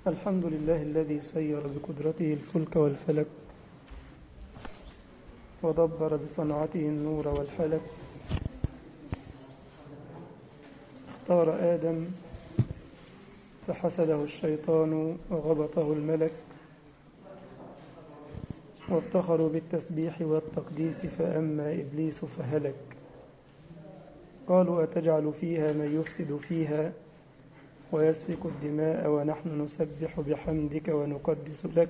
الحمد لله الذي سير بقدرته الفلك والفلك ودبر بصنعته النور والحلك اختار آدم فحسده الشيطان وغبطه الملك وافتخروا بالتسبيح والتقديس فأما إبليس فهلك قالوا أتجعل فيها من يفسد فيها ويسفك الدماء ونحن نسبح بحمدك ونقدس لك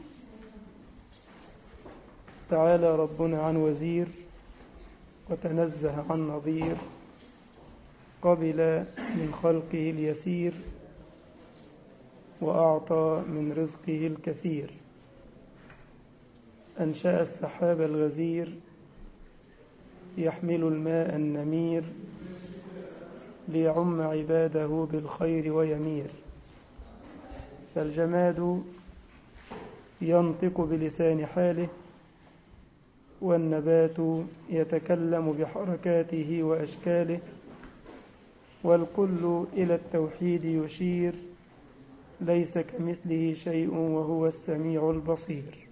تعالى ربنا عن وزير وتنزه عن نظير قبل من خلقه اليسير وأعطى من رزقه الكثير أنشأ السحاب الغزير يحمل الماء النمير ليعم عباده بالخير ويمير فالجماد ينطق بلسان حاله والنبات يتكلم بحركاته وأشكاله والكل إلى التوحيد يشير ليس كمثله شيء وهو السميع البصير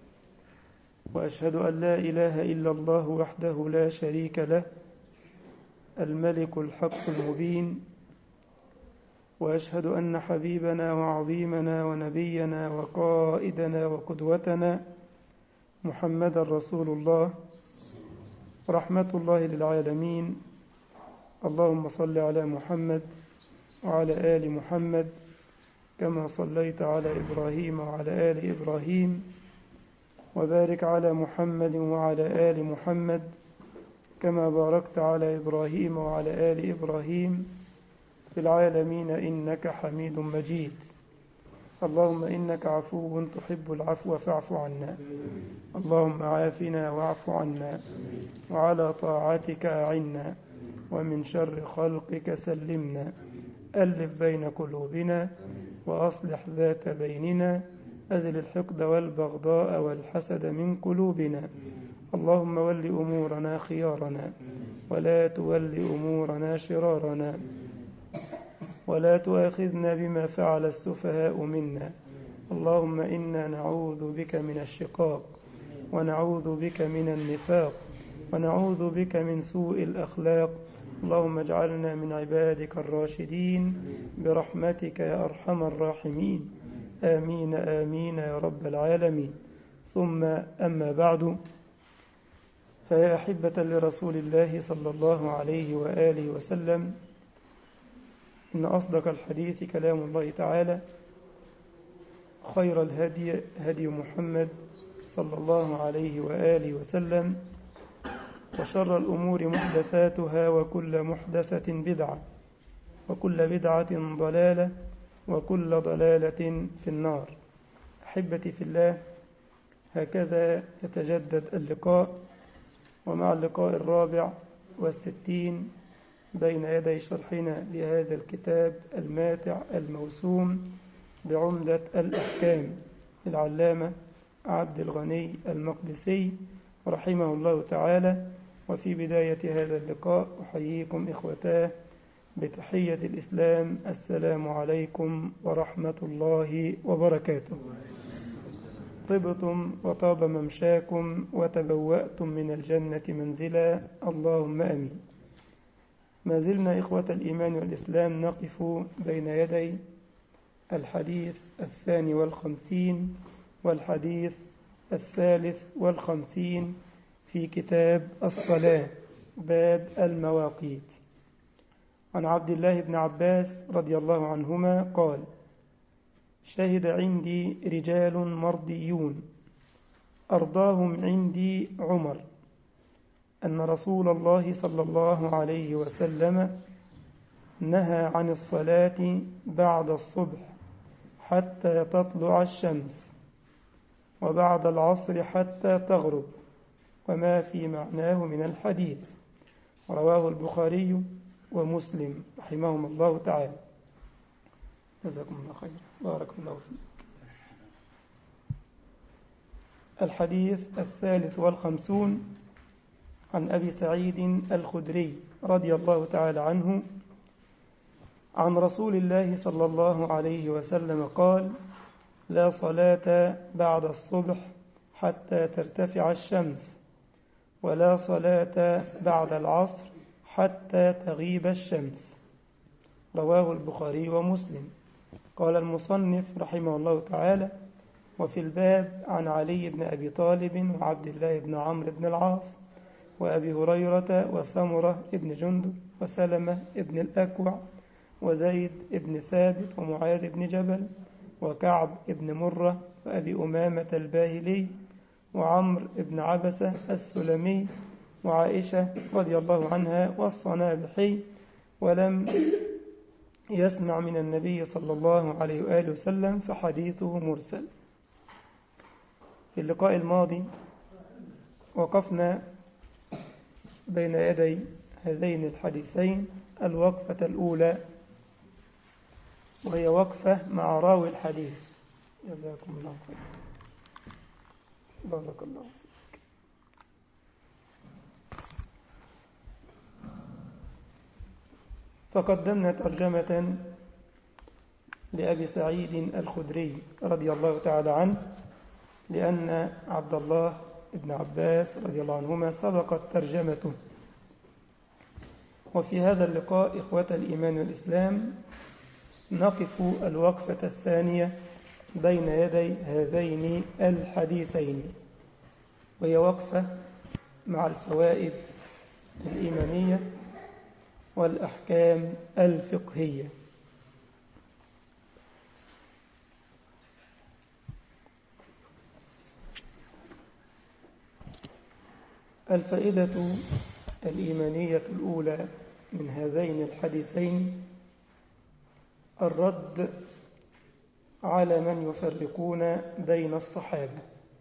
وأشهد أن لا إله إلا الله وحده لا شريك له الملك الحق المبين وأشهد أن حبيبنا وعظيمنا ونبينا وقائدنا وقدوتنا محمد رسول الله رحمة الله للعالمين اللهم صل على محمد وعلى آل محمد كما صليت على إبراهيم وعلى آل إبراهيم وبارك على محمد وعلى آل محمد كما باركت على إبراهيم وعلى آل إبراهيم في العالمين إنك حميد مجيد اللهم إنك عفو تحب العفو فاعف عنا اللهم عافنا واعف عنا وعلى طاعتك أعنا ومن شر خلقك سلمنا ألف بين قلوبنا وأصلح ذات بيننا أزل الحقد والبغضاء والحسد من قلوبنا اللهم ول أمورنا خيارنا ولا تول أمورنا شرارنا ولا تؤاخذنا بما فعل السفهاء منا اللهم إنا نعوذ بك من الشقاق ونعوذ بك من النفاق ونعوذ بك من سوء الأخلاق اللهم اجعلنا من عبادك الراشدين برحمتك يا أرحم الراحمين آمين آمين يا رب العالمين ثم أما بعد فيا أحبة لرسول الله صلى الله عليه وآله وسلم إن أصدق الحديث كلام الله تعالى خير الهدي هدي محمد صلى الله عليه وآله وسلم وشر الأمور محدثاتها وكل محدثة بدعة وكل بدعة ضلالة وكل ضلالة في النار أحبتي في الله هكذا يتجدد اللقاء ومع اللقاء الرابع والستين بين يدي شرحنا لهذا الكتاب الماتع الموسوم بعمدة الأحكام العلامة عبد الغني المقدسي رحمه الله تعالى وفي بداية هذا اللقاء أحييكم إخوتاه بتحية الإسلام السلام عليكم ورحمة الله وبركاته طبتم وطاب ممشاكم وتبوأتم من الجنة منزلا اللهم أمين ما زلنا إخوة الإيمان والإسلام نقف بين يدي الحديث الثاني والخمسين والحديث الثالث والخمسين في كتاب الصلاة باب المواقيت عن عبد الله بن عباس رضي الله عنهما قال شهد عندي رجال مرضيون أرضاهم عندي عمر أن رسول الله صلى الله عليه وسلم نهى عن الصلاة بعد الصبح حتى تطلع الشمس وبعد العصر حتى تغرب وما في معناه من الحديث رواه البخاري ومسلم رحمهم الله تعالى جزاكم الله خيرا بارك الله فيك الحديث الثالث والخمسون عن أبي سعيد الخدري رضي الله تعالى عنه عن رسول الله صلى الله عليه وسلم قال لا صلاة بعد الصبح حتى ترتفع الشمس ولا صلاة بعد العصر حتى تغيب الشمس رواه البخاري ومسلم قال المصنف رحمه الله تعالى وفي الباب عن علي بن أبي طالب وعبد الله بن عمرو بن العاص وأبي هريرة وثمرة بن جندب وسلمة بن الأكوع وزيد بن ثابت ومعاذ بن جبل وكعب بن مرة وأبي أمامة الباهلي وعمر بن عبسة السلمي وعائشة رضي الله عنها والصنابحي ولم يسمع من النبي صلى الله عليه وآله وسلم فحديثه مرسل في اللقاء الماضي وقفنا بين يدي هذين الحديثين الوقفة الأولى وهي وقفة مع راوي الحديث جزاكم الله خير بارك الله فيك فقدمنا ترجمة لأبي سعيد الخدري رضي الله تعالى عنه لأن عبد الله بن عباس رضي الله عنهما سبقت ترجمته وفي هذا اللقاء إخوة الإيمان والإسلام نقف الوقفة الثانية بين يدي هذين الحديثين وهي وقفة مع الفوائد الإيمانية والأحكام الفقهية الفائدة الإيمانية الأولى من هذين الحديثين الرد على من يفرقون بين الصحابة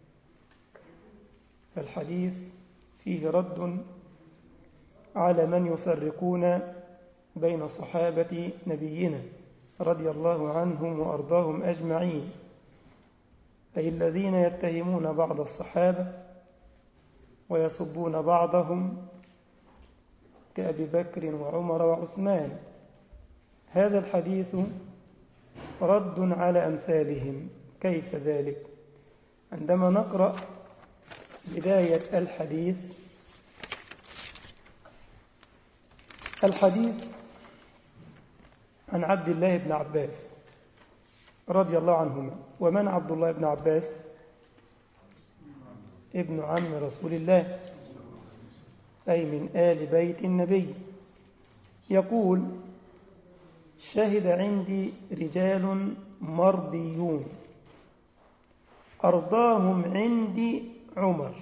فالحديث فيه رد على من يفرقون بين صحابة نبينا رضي الله عنهم وأرضاهم أجمعين أي الذين يتهمون بعض الصحابة ويسبون بعضهم كأبي بكر وعمر وعثمان هذا الحديث رد على أمثالهم كيف ذلك عندما نقرأ بداية الحديث الحديث عن عبد الله بن عباس رضي الله عنهما ومن عبد الله بن عباس ابن عم رسول الله أي من آل بيت النبي يقول شهد عندي رجال مرضيون أرضاهم عندي عمر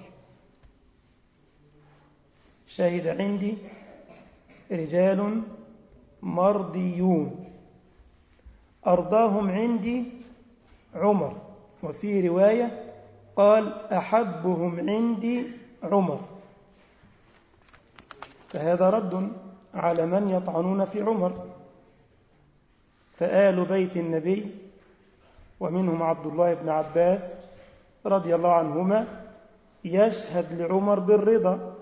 شهد عندي رجال مرضيون أرضاهم عندي عمر وفي رواية قال أحبهم عندي عمر فهذا رد على من يطعنون في عمر فآل بيت النبي ومنهم عبد الله بن عباس رضي الله عنهما يشهد لعمر بالرضا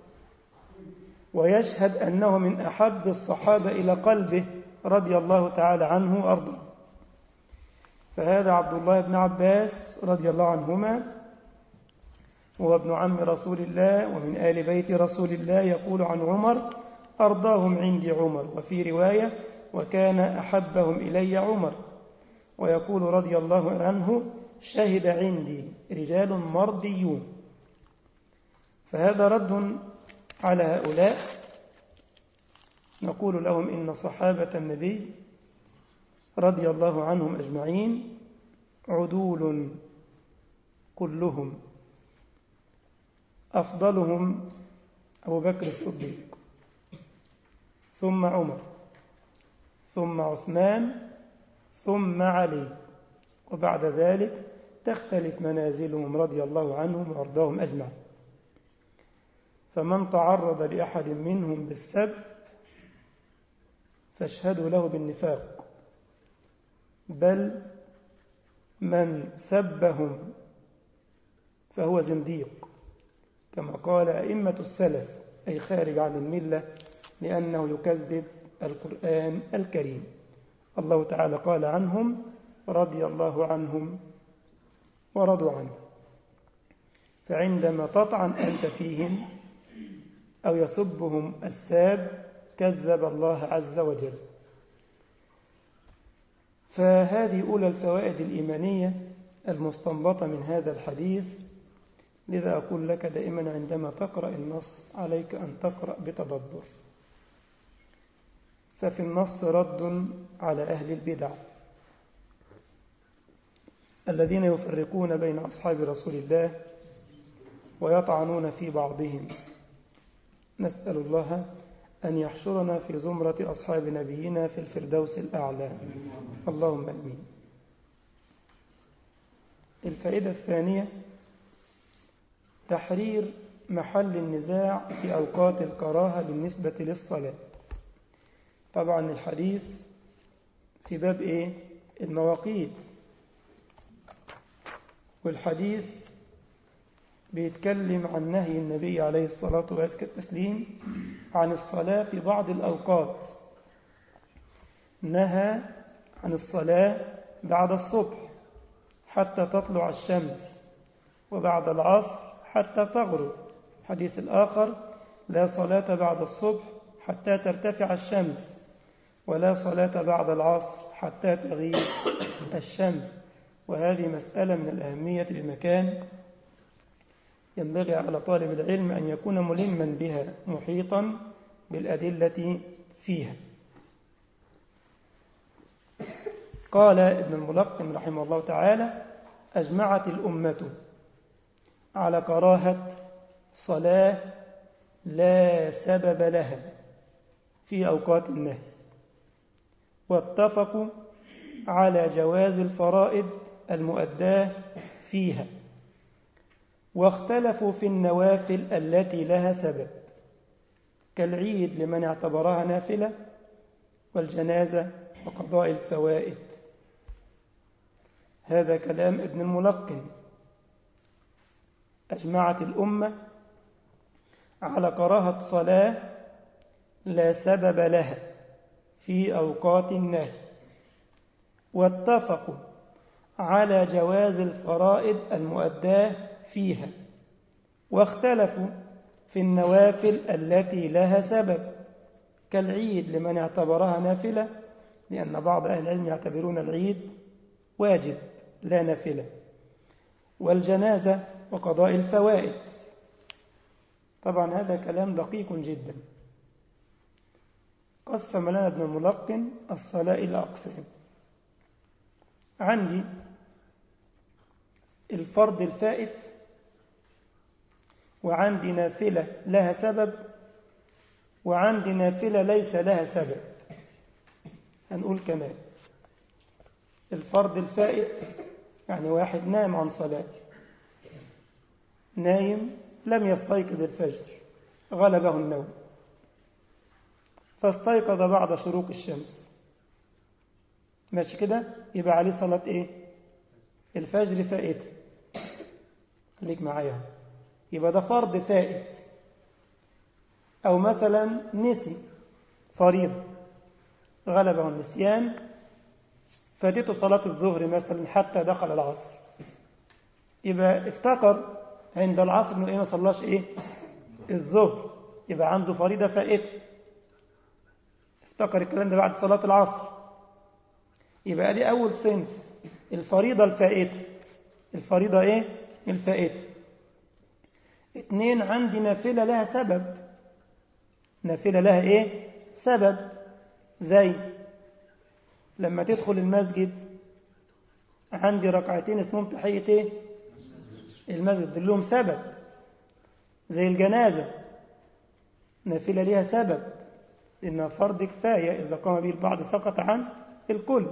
ويشهد أنه من أحب الصحابة إلى قلبه رضي الله تعالى عنه وأرضاه فهذا عبد الله بن عباس رضي الله عنهما هو ابن عم رسول الله ومن آل بيت رسول الله يقول عن عمر أرضاهم عندي عمر وفي رواية وكان أحبهم إلي عمر ويقول رضي الله عنه شهد عندي رجال مرضيون فهذا رد على هؤلاء نقول لهم إن صحابة النبي رضي الله عنهم أجمعين عدول كلهم أفضلهم أبو بكر الصديق ثم عمر ثم عثمان ثم علي وبعد ذلك تختلف منازلهم رضي الله عنهم وأرضاهم أجمعين فمن تعرض لأحد منهم بالسب فاشهدوا له بالنفاق بل من سبهم فهو زنديق كما قال أئمة السلف أي خارج عن الملة لأنه يكذب القرآن الكريم الله تعالى قال عنهم رضي الله عنهم ورضوا عنه فعندما تطعن أنت فيهم أو يسبهم الساب كذب الله عز وجل فهذه أولى الفوائد الإيمانية المستنبطة من هذا الحديث لذا أقول لك دائما عندما تقرأ النص عليك أن تقرأ بتدبر ففي النص رد على أهل البدع الذين يفرقون بين أصحاب رسول الله ويطعنون في بعضهم نسأل الله أن يحشرنا في زمرة أصحاب نبينا في الفردوس الأعلى اللهم أمين الفائدة الثانية تحرير محل النزاع في أوقات الكراهة بالنسبة للصلاة طبعا الحديث في باب إيه؟ المواقيت والحديث بيتكلم عن نهي النبي عليه الصلاة والتسليم عن الصلاة في بعض الأوقات نهى عن الصلاة بعد الصبح حتى تطلع الشمس وبعد العصر حتى تغرب حديث الآخر لا صلاة بعد الصبح حتى ترتفع الشمس ولا صلاة بعد العصر حتى تغيب الشمس وهذه مسألة من الأهمية للمكان ينبغي على طالب العلم أن يكون ملما بها محيطا بالأدلة فيها قال ابن الملقن رحمه الله تعالى أجمعت الأمة على كراهة صلاة لا سبب لها في أوقات النهي واتفقوا على جواز الفرائض المؤداة فيها واختلفوا في النوافل التي لها سبب كالعيد لمن اعتبرها نافلة والجنازة وقضاء الفوائد هذا كلام ابن الملقن أجمعت الأمة على كراهة صلاة لا سبب لها في أوقات النهي واتفقوا على جواز الفرائض المؤداه فيها واختلفوا في النوافل التي لها سبب كالعيد لمن اعتبرها نافلة لأن بعض أهل العلم يعتبرون العيد واجب لا نافلة والجنازة وقضاء الفوائد طبعا هذا كلام دقيق جدا قسم لنا ابن الملقن الصلاة إلى أقسام عندي الفرض الفائت وعندي نافلة لها سبب وعندي نافلة ليس لها سبب هنقول كمان الفرض الفائت يعني واحد نام عن صلاة نايم لم يستيقظ الفجر غلبه النوم فاستيقظ بعد شروق الشمس ماشي كده يبقى عليه صلاة ايه الفجر فائت خليك معايا يبقى ده فرض فائت أو مثلا نسي فريضة غلبه النسيان فاتته صلاة الظهر مثلا حتى دخل العصر يبقى افتكر عند العصر انه ايه ما صلاش ايه الظهر يبقى عنده فريضة فائتة افتكر الكلام ده بعد صلاة العصر يبقى دي أول صنف الفريضة الفائتة الفريضة ايه الفائتة اتنين عندي نافلة لها سبب نافلة لها ايه سبب زي لما تدخل المسجد عندي ركعتين اسمهم تحية ايه المسجد لهم سبب زي الجنازة نافلة لها سبب إنها فرض كفاية إذا قام به البعض سقط عن الكل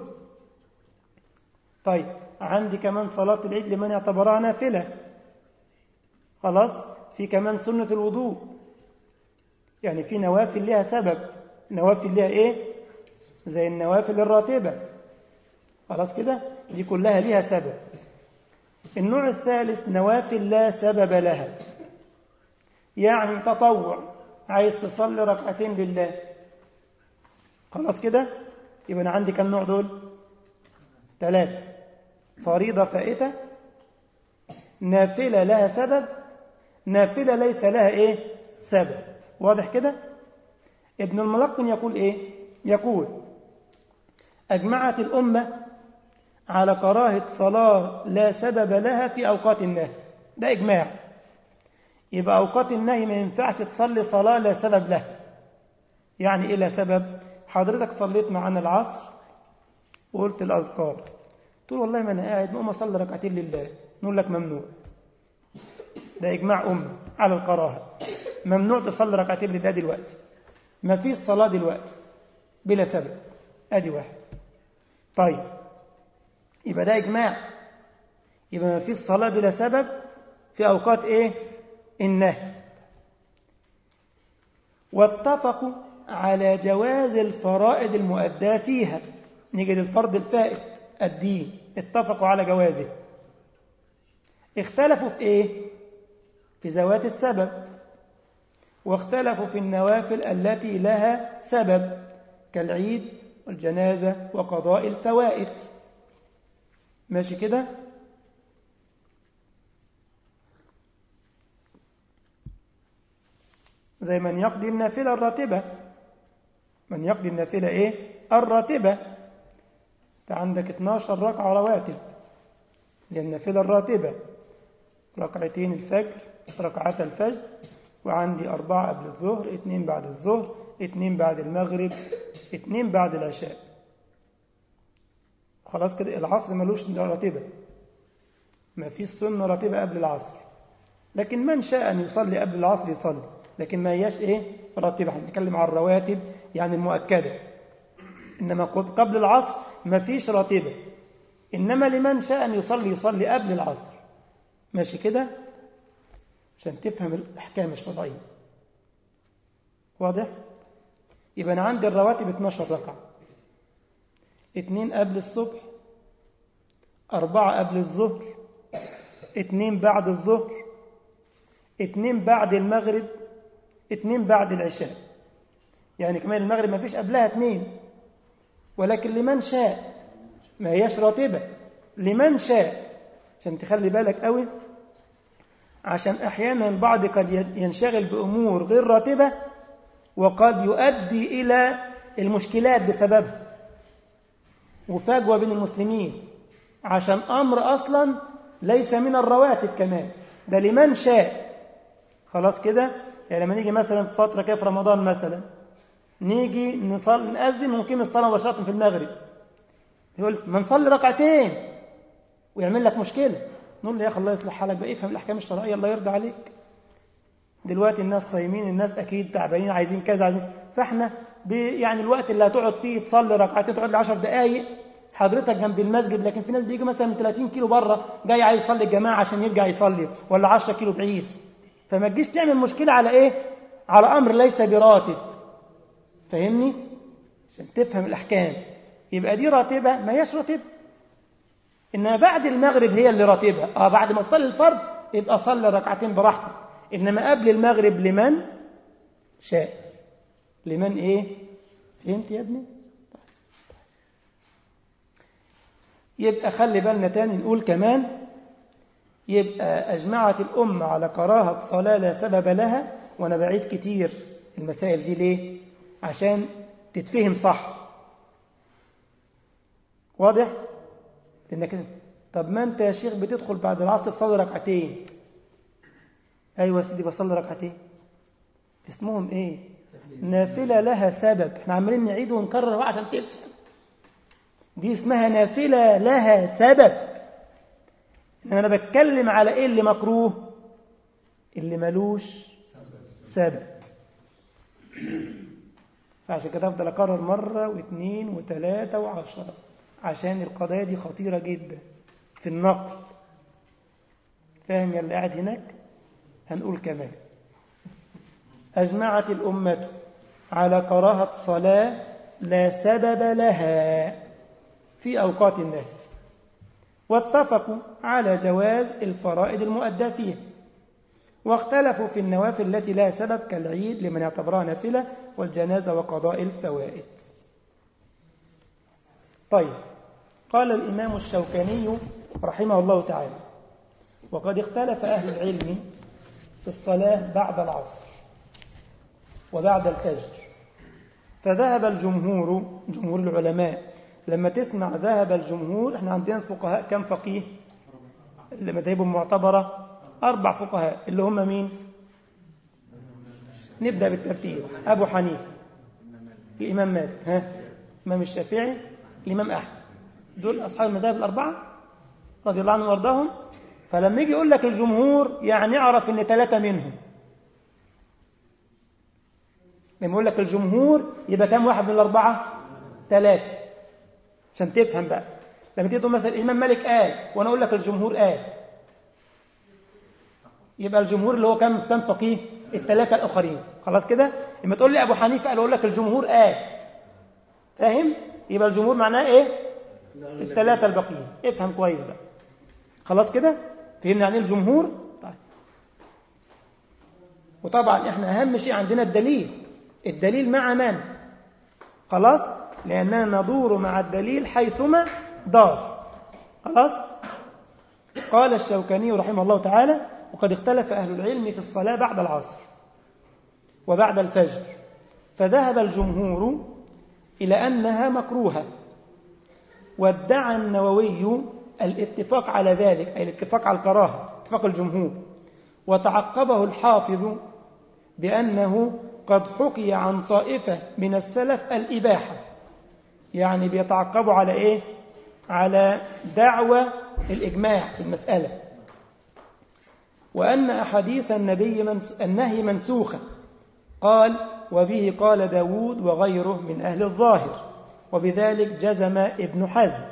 طيب عندي كمان صلاة العيد لمن اعتبرها نافلة خلاص في كمان سنة الوضوء يعني في نوافل لها سبب نوافل لها ايه زي النوافل الراتبة خلاص كده دي كلها لها سبب النوع الثالث نوافل لا سبب لها يعني تطوع عايز تصلي ركعتين لله خلاص كده يبقى أنا عندي كم نوع دول ثلاثة فريضة فائتة نافلة لها سبب نافلة ليس لها إيه سبب واضح كده ابن الملقن يقول إيه يقول أجمعت الأمة على كراهة صلاة لا سبب لها في أوقات النهي ده إجماع يبقى أوقات النهي ما ينفعش تصلي صلاة لا سبب لها يعني إيه لا سبب حضرتك صليت معنا العصر وقلت الأذكار تقول والله ما أنا قاعد نقوم أصلي ركعتين لله نقول لك ممنوع ده إجماع أمة على الكراهة ممنوع تصلي ركعتين لله دلوقتي ما فيش صلاة دلوقتي بلا سبب أدي واحد طيب يبقى ده إجماع يبقى ما فيش صلاة بلا سبب في أوقات إيه النهي واتفقوا على جواز الفرائض المؤداة فيها نيجي للفرض الفائت الدين اتفقوا على جوازه اختلفوا في ايه في ذوات السبب واختلفوا في النوافل التي لها سبب كالعيد والجنازة وقضاء الفوائد ماشي كده زي من يقضي النافلة الراتبة من يقضي النافلة ايه الراتبة انت عندك 12 ركعة رواتب للنافلة الراتبة ركعتين الفجر ركعات الفجر وعندي أربعة قبل الظهر اثنين بعد الظهر اثنين بعد المغرب اثنين بعد العشاء خلاص كده العصر ملوش راتبة ما فيش سنة راتبة قبل العصر لكن من شاء أن يصلي قبل العصر يصلي لكن ما هياش إيه راتبة احنا بنتكلم عن الرواتب يعني المؤكدة إنما قبل العصر ما فيش راتبة إنما لمن شاء أن يصلي يصلي قبل العصر ماشي كده عشان تفهم الأحكام الشرعية واضح يبقى أنا عندي الرواتب 12 ركعة اتنين قبل الصبح أربعة قبل الظهر اتنين بعد الظهر اتنين بعد المغرب اتنين بعد العشاء يعني كمان المغرب ما فيش قبلها اتنين ولكن لمن شاء ما هياش راتبة لمن شاء عشان تخلي بالك قوي عشان أحيانا البعض قد ينشغل بأمور غير راتبة وقد يؤدي إلى المشكلات بسببها وفجوة بين المسلمين عشان أمر أصلا ليس من الرواتب كمان ده لمن شاء خلاص كده يعني لما نيجي مثلا في فترة كده في رمضان مثلا نيجي نصلي نأذن ونقيم الصلاة مباشرة في المغرب يقول ما نصلي ركعتين ويعمل لك مشكلة نقول له يا أخي الله يصلح حالك بقى افهم الأحكام الشرعية الله يرضى عليك دلوقتي الناس صايمين الناس أكيد تعبانين عايزين كذا عايزين فاحنا يعني الوقت اللي هتقعد فيه تصلي ركعتين تقعد لي 10 دقايق حضرتك جنب المسجد لكن في ناس بيجوا مثلا من 30 كيلو بره جاي عايز يصلي الجماعة عشان يرجع يصلي ولا 10 كيلو بعيد فما تجيش تعمل مشكلة على ايه على أمر ليس براتب فاهمني عشان تفهم الأحكام يبقى دي راتبة ما هيش راتبة إنما بعد المغرب هي اللي راتبة اه بعد ما تصلي الفرض يبقى صلي ركعتين براحتك إنما قبل المغرب لمن شاء لمن إيه فهمت يا ابني يبقى خلي بالنا تاني نقول كمان يبقى أجمعت الأمة على كراهة الصلاة لا سبب لها وأنا بعيد كتير المسائل دي ليه عشان تتفهم صح واضح لأنك طب ما أنت يا شيخ بتدخل بعد العصر تصلي ركعتين أيوة يا سيدي بصلي ركعتين اسمهم إيه نافلة لها سبب احنا عمالين نعيد ونكرر عشان تفهم دي اسمها نافلة لها سبب انا بتكلم على ايه اللي مكروه اللي ملوش سبب فعشان كده افضل اكرر مرة واثنين وثلاثة وعشرة عشان القضايا دي خطيرة جدا في النقل فاهم يا اللي قاعد هناك هنقول كمان أجمعت الأمة على كراهة صلاة لا سبب لها في أوقات النهي واتفقوا على جواز الفرائض المؤدى فيها واختلفوا في النوافل التي لا سبب كالعيد لمن يعتبرها نافلة والجنازة وقضاء الفوائد طيب قال الإمام الشوكاني رحمه الله تعالى وقد اختلف أهل العلم في الصلاة بعد العصر وبعد الفجر فذهب الجمهور جمهور العلماء لما تسمع ذهب الجمهور احنا عندنا الفقهاء كم فقيه اللي مذاهبهم معتبرة أربع فقهاء اللي هم مين نبدأ بالترتيب أبو حنيفة الإمام مالك ها الإمام الشافعي الإمام أحمد دول أصحاب المذاهب الأربعة رضي الله عنهم وارضاهم فلما يجي يقول لك الجمهور يعني اعرف ان ثلاثة منهم لما يقول لك الجمهور يبقى كم واحد من الأربعة ثلاثة عشان تفهم بقى لما تيجي تقول مثلا الإمام مالك قال وأنا أقول لك الجمهور قال يبقى الجمهور اللي هو كم كم فقيه الثلاثة الآخرين خلاص كده لما تقول لي أبو حنيفة قال أقول لك الجمهور قال فاهم يبقى الجمهور معناه إيه الثلاثة الباقيين افهم كويس بقى خلاص كده فهمنا يعني الجمهور طيب وطبعا احنا أهم شيء عندنا الدليل الدليل مع من خلاص لأننا ندور مع الدليل حيثما دار خلاص قال الشوكاني رحمه الله تعالى وقد اختلف أهل العلم في الصلاة بعد العصر وبعد الفجر فذهب الجمهور إلى أنها مكروهة وادعى النووي الاتفاق على ذلك أي الاتفاق على الكراهة اتفاق الجمهور وتعقبه الحافظ بأنه قد حكي عن طائفة من السلف الإباحة يعني بيتعقبوا على إيه على دعوة الإجماع في المسألة وأن أحاديث النبي منس... النهي منسوخة قال وبه قال داود وغيره من أهل الظاهر وبذلك جزم ابن حزم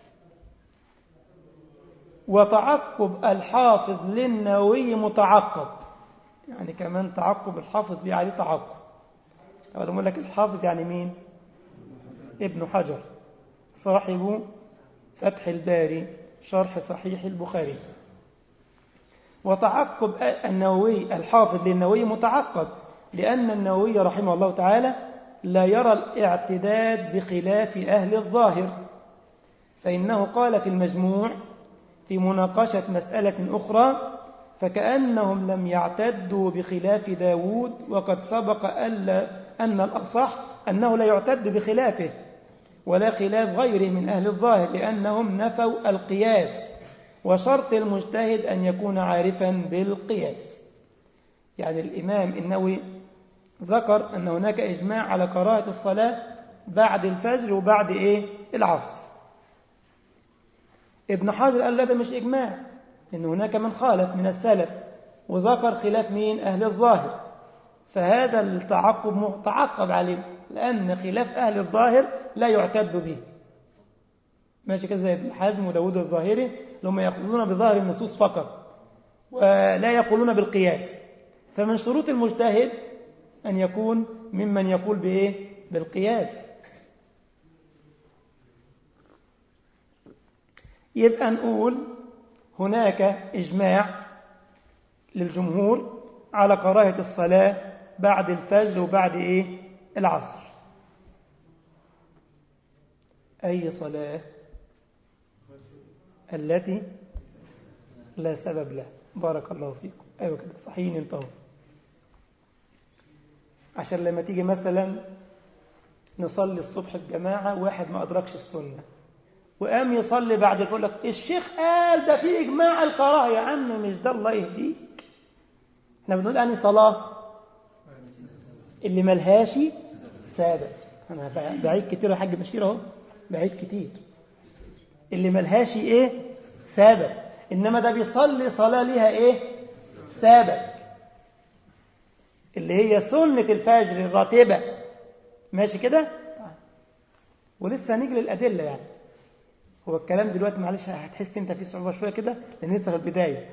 وتعقب الحافظ للنووي متعقب يعني كمان تعقب الحافظ ليه عليه تعقب أولا أقول لك الحافظ يعني مين ابن حجر صاحب فتح الباري شرح صحيح البخاري وتعقب النووي الحافظ للنووي متعقب لأن النووي رحمه الله تعالى لا يرى الاعتداد بخلاف أهل الظاهر فإنه قال في المجموع في مناقشة مسألة أخرى فكأنهم لم يعتدوا بخلاف داود وقد سبق ألا أن الأصح أنه لا يعتد بخلافه ولا خلاف غيره من أهل الظاهر لأنهم نفوا القياس وشرط المجتهد أن يكون عارفا بالقياس يعني الإمام النووي ذكر أن هناك إجماع على كراهة الصلاة بعد الفجر وبعد إيه العصر ابن حجر قال لا ده مش إجماع إن هناك من خالف من السلف وذكر خلاف مين أهل الظاهر فهذا التعقب متعقب عليه لأن خلاف أهل الظاهر لا يعتد به ماشي كده زي ابن حزم وداود الظاهري اللي هم يأخذون بظاهر النصوص فقط ولا يقولون بالقياس فمن شروط المجتهد أن يكون ممن يقول بإيه بالقياس يبقى نقول هناك إجماع للجمهور على كراهة الصلاة بعد الفجر وبعد إيه العصر أي صلاة التي لا سبب لها بارك الله فيكم أيوة كده صحيحين انتهوا عشان لما تيجي مثلا نصلي الصبح الجماعة واحد ما أدركش السنة وقام يصلي بعد يقول لك الشيخ قال ده في إجماع الكراهة يا عم مش ده الله يهديك احنا بنقول أني صلاة اللي ملهاش سابق أنا بعيد كتير يا حاج بشير أهو بعيد كتير اللي ملهاش إيه سابق إنما ده بيصلي صلاة ليها إيه سابق اللي هي سنة الفجر الراتبة ماشي كده ولسه هنيجي للأدلة يعني هو الكلام دلوقتي معلش هتحس انت فيه صعوبة شوية كده لأن لسه في البداية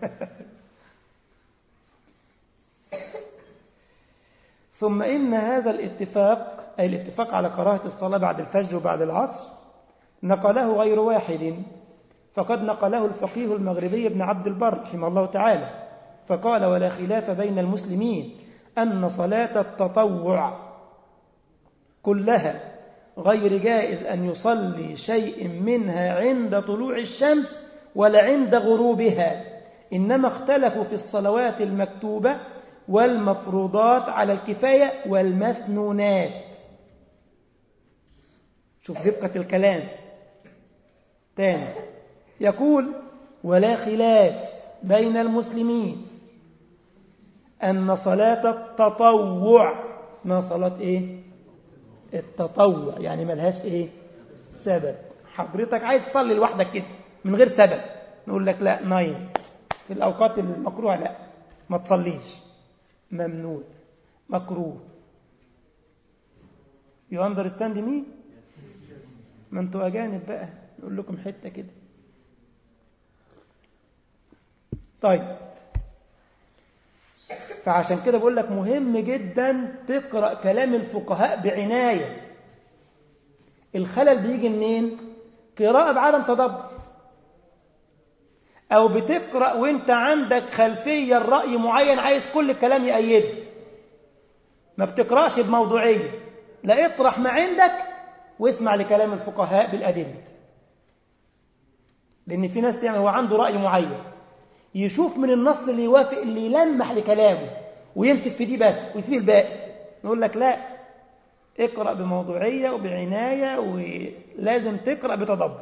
ثم إن هذا الاتفاق أي الاتفاق على كراهة الصلاة بعد الفجر وبعد العصر نقله غير واحد فقد نقله الفقيه المغربي ابن عبد البر رحمه الله تعالى فقال ولا خلاف بين المسلمين أن صلاة التطوع كلها غير جائز أن يصلي شيء منها عند طلوع الشمس ولا عند غروبها إنما اختلفوا في الصلوات المكتوبة والمفروضات على الكفاية والمسنونات شوف دقة الكلام تاني يقول ولا خلاف بين المسلمين أن صلاة التطوع اسمها صلاة إيه التطوع يعني ملهاش إيه سبب حضرتك عايز تصلي لوحدك كده من غير سبب نقول لك لا نايم في الأوقات المكروهة لا ما تصليش ممنوع مكروه you understand me ما انتوا أجانب بقى نقول لكم حتة كده طيب فعشان كده بقول لك مهم جدا تقرأ كلام الفقهاء بعناية الخلل بيجي منين قراءة بعدم تدبر أو بتقرأ وانت عندك خلفية الرأي معين عايز كل الكلام يأيده ما بتقرأش بموضوعية لا اطرح ما عندك واسمع لكلام الفقهاء بالأدلة لأن في ناس يعني هو عنده رأي معين يشوف من النص اللي يوافق اللي يلمح لكلامه ويمسك في دي بس ويسيب الباقي نقول لك لا اقرأ بموضوعية وبعناية ولازم تقرأ بتدبر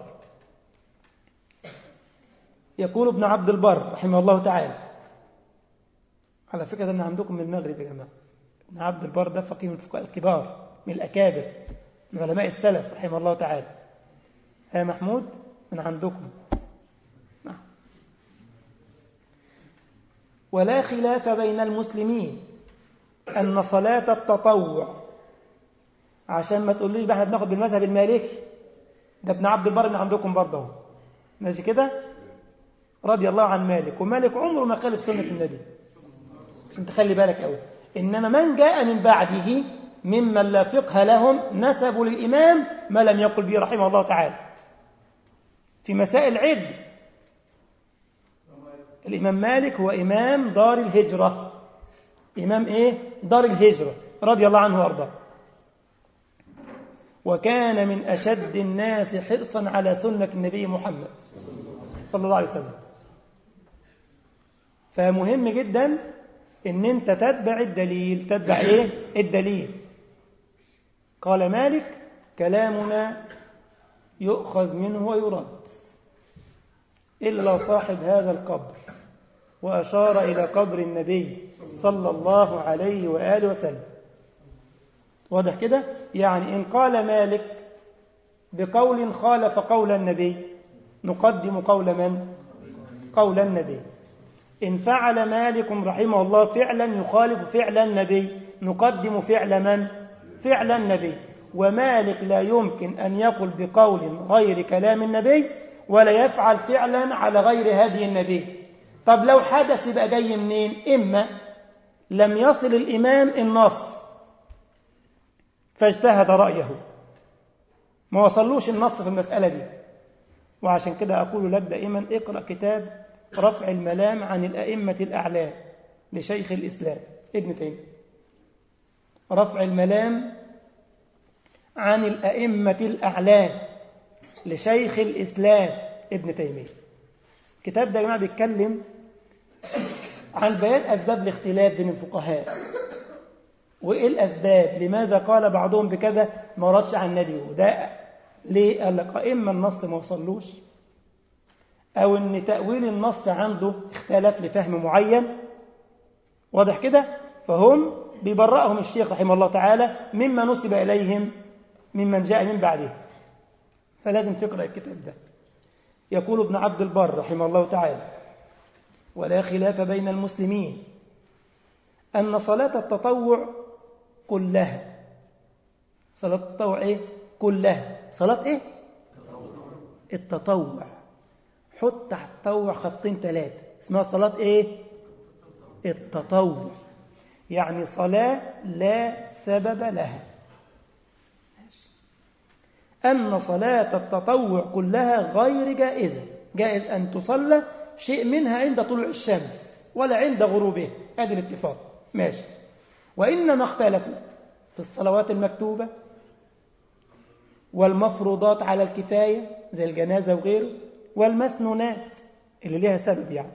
يقول ابن عبد البر رحمه الله تعالى على فكرة ده عندكم من المغرب يا جماعة ابن عبد البر ده فقيه من الفقهاء الكبار من الأكابر من علماء السلف رحمه الله تعالى ها محمود من عندكم نعم. ولا خلاف بين المسلمين أن صلاة التطوع عشان ما تقوليش بقى احنا بناخد بالمذهب المالكي ده ابن عبد البر من عندكم برضه ماشي كده رضي الله عن مالك ومالك عمره ما خالف سنة النبي عشان تخلي بالك قوي إنما من جاء من بعده ممن لا فقه لهم نسبوا للإمام ما لم يقل به رحمه الله تعالى في مسائل عد الإمام مالك هو إمام دار الهجرة إمام إيه؟ دار الهجرة رضي الله عنه وارضاه وكان من أشد الناس حرصا على سنة النبي محمد صلى الله عليه وسلم فمهم جدا ان انت تتبع الدليل تتبع ايه الدليل قال مالك كلامنا يؤخذ منه ويرد إلا صاحب هذا القبر وأشار إلى قبر النبي صلى الله عليه وآله وسلم واضح كده يعني إن قال مالك بقول خالف قول النبي نقدم قول من قول النبي إن فعل مالك رحمه الله فعلا يخالف فعل النبي نقدم فعل من فعل النبي ومالك لا يمكن أن يقول بقول غير كلام النبي ولا يفعل فعلا على غير هدي النبي طب لو حدث يبقى جاي منين إما لم يصل الإمام النص فاجتهد رأيه ما وصلوش النص في المسألة دي وعشان كده أقول لك دائما اقرأ كتاب رفع الملام عن الأئمة الأعلام لشيخ الإسلام ابن تيمية رفع الملام عن الأئمة الأعلام لشيخ الإسلام ابن تيمية الكتاب ده يا جماعة بيتكلم عن بيان أسباب الاختلاف بين الفقهاء وإيه الأسباب لماذا قال بعضهم بكذا ما ردش عن النبي وده ليه قال لك إما النص ما وصلوش أو أن تأويل النص عنده اختلف لفهم معين واضح كده فهم بيبرأهم الشيخ رحمه الله تعالى مما نسب إليهم ممن جاء من بعده فلازم تقرأ الكتاب ده يقول ابن عبد البر رحمه الله تعالى ولا خلاف بين المسلمين أن صلاة التطوع كلها صلاة التطوع إيه؟ كلها صلاة إيه؟ التطوع حط تحت التطوع خطين ثلاثة اسمها صلاة إيه؟ التطوع يعني صلاة لا سبب لها أن صلاة التطوع كلها غير جائزة جائز أن تصلى شيء منها عند طلوع الشمس ولا عند غروبه هذا الاتفاق ماشي وإنما اختلفوا في الصلوات المكتوبة والمفروضات على الكفاية زي الجنازة وغيره والمسنونات اللي لها سبب يعني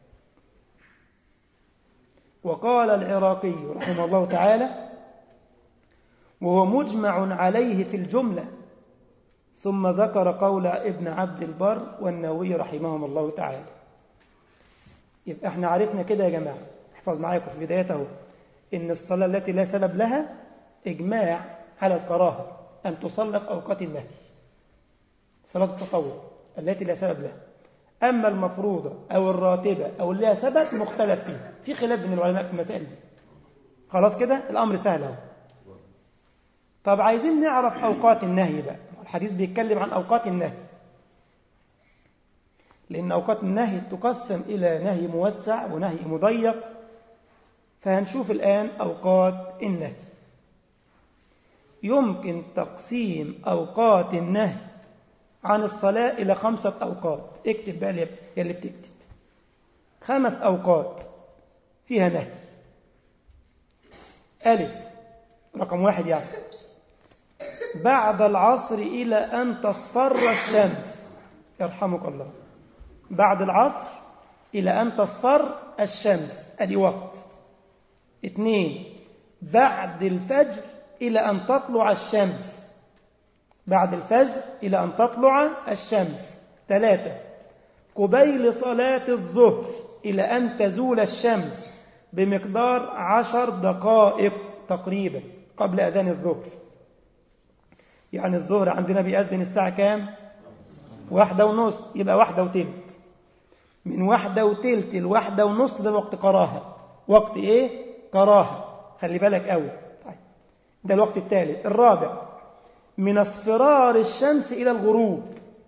وقال العراقي رحمه الله تعالى وهو مجمع عليه في الجملة ثم ذكر قول ابن عبد البر والنووي رحمهم الله تعالى يبقى احنا عرفنا كده يا جماعة احفظ معاكم في بدايته إن الصلاة التي لا سبب لها إجماع على الكراهة أن تصلى في أوقات النهي صلاة التطوع التي لا سبب لها أما المفروضة أو الراتبة أو اللي لها سبب مختلف فيه في خلاف بين العلماء في المسائل دي خلاص كده الأمر سهل اهو طب عايزين نعرف أوقات النهي بقى الحديث بيتكلم عن أوقات النهي لأن أوقات النهي تقسم إلى نهي موسع ونهي مضيق فهنشوف الآن أوقات النهي يمكن تقسيم أوقات النهي عن الصلاة إلى خمسة أوقات اكتب بقى يا اللي بتكتب خمس أوقات فيها نهي ألف رقم واحد يعني بعد العصر إلى أن تصفر الشمس يرحمك الله بعد العصر إلى أن تصفر الشمس أدي وقت اثنين بعد الفجر إلى أن تطلع الشمس بعد الفجر إلى أن تطلع الشمس ثلاثة قبيل صلاة الظهر إلى أن تزول الشمس بمقدار عشر دقائق تقريبا قبل أذان الظهر يعني الظهر عندنا بيأذن الساعة كام واحدة ونص يبقى واحدة وتلت من واحدة وتلت الواحدة ونص ده وقت كراهة وقت ايه كراهة خلي بالك قوي طيب ده الوقت الثالث الرابع من اصفرار الشمس إلى الغروب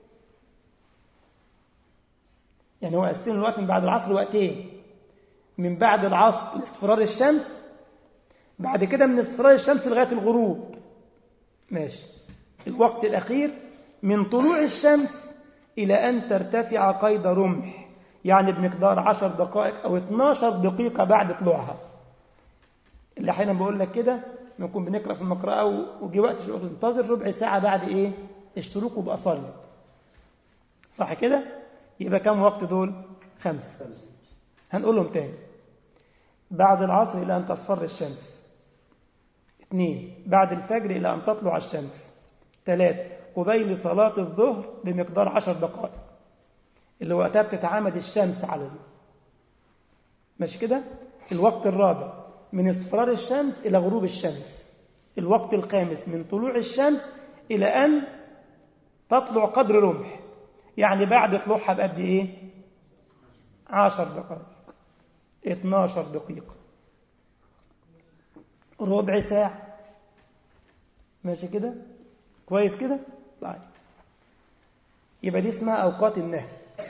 يعني هو قسم الوقت من بعد العصر وقتين من بعد العصر لاصفرار الشمس بعد كده من اصفرار الشمس لغاية الغروب ماشي الوقت الأخير من طلوع الشمس إلى أن ترتفع قيد رمح يعني بمقدار عشر دقائق أو 12 دقيقة بعد طلوعها اللي أحيانا بقول لك كده نكون بنقرأ في المقرأة وجي وقت انتظر ربع ساعة بعد إيه الشروق وبأصلي صح كده يبقى كم وقت دول خمسة هنقولهم تاني بعد العصر إلى أن تصفر الشمس اثنين بعد الفجر إلى أن تطلع الشمس ثلاثة قبيل صلاة الظهر بمقدار عشر دقائق اللي وقتها بتتعامد الشمس على دي ماشي كده الوقت الرابع من اصفرار الشمس إلى غروب الشمس الوقت الخامس من طلوع الشمس إلى أن تطلع قدر رمح يعني بعد طلوعها بقد إيه عشر دقائق 12 دقيقة ربع ساعة ماشي كده كويس كده طيب يبقى دي اسمها أوقات النهي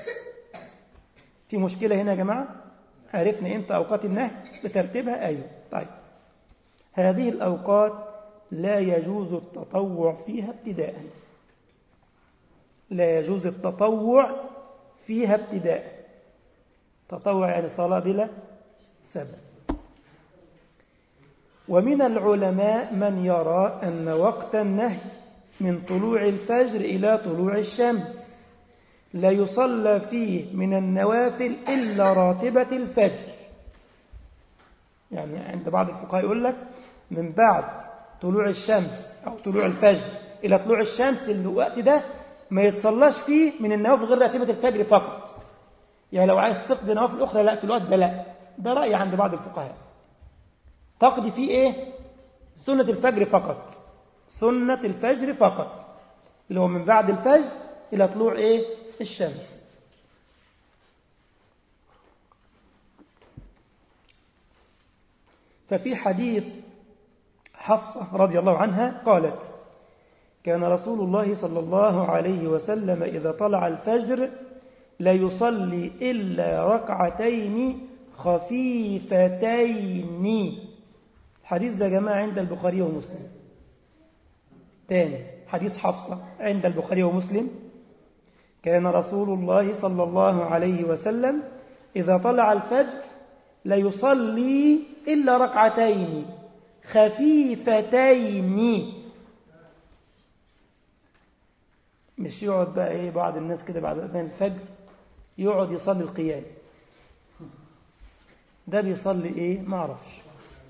في مشكلة هنا يا جماعة عرفنا إمتى أوقات النهي بترتيبها أيوه طيب هذه الأوقات لا يجوز التطوع فيها ابتداء لا يجوز التطوع فيها ابتداء تطوع يعني صلاة بلا سبب ومن العلماء من يرى أن وقت النهي من طلوع الفجر إلى طلوع الشمس لا يصلى فيه من النوافل إلا راتبة الفجر يعني عند بعض الفقهاء يقول لك من بعد طلوع الشمس أو طلوع الفجر إلى طلوع الشمس الوقت ده ما يتصلاش فيه من النوافل غير راتبة الفجر فقط يعني لو عايز تقضي نوافل أخرى لا في الوقت ده لا ده رأي عند بعض الفقهاء تقضي فيه إيه سنة الفجر فقط سنة الفجر فقط اللي هو من بعد الفجر إلى طلوع إيه الشمس ففي حديث حفصة رضي الله عنها قالت كان رسول الله صلى الله عليه وسلم إذا طلع الفجر لا يصلي إلا ركعتين خفيفتين الحديث ده جماعة عند البخاري ومسلم تاني حديث حفصة عند البخاري ومسلم كان رسول الله صلى الله عليه وسلم إذا طلع الفجر لا يصلي إلا ركعتين خفيفتين مش يقعد بقى ايه بعض الناس كده بعد اذان الفجر يقعد يصلي القيام ده بيصلي ايه ما اعرفش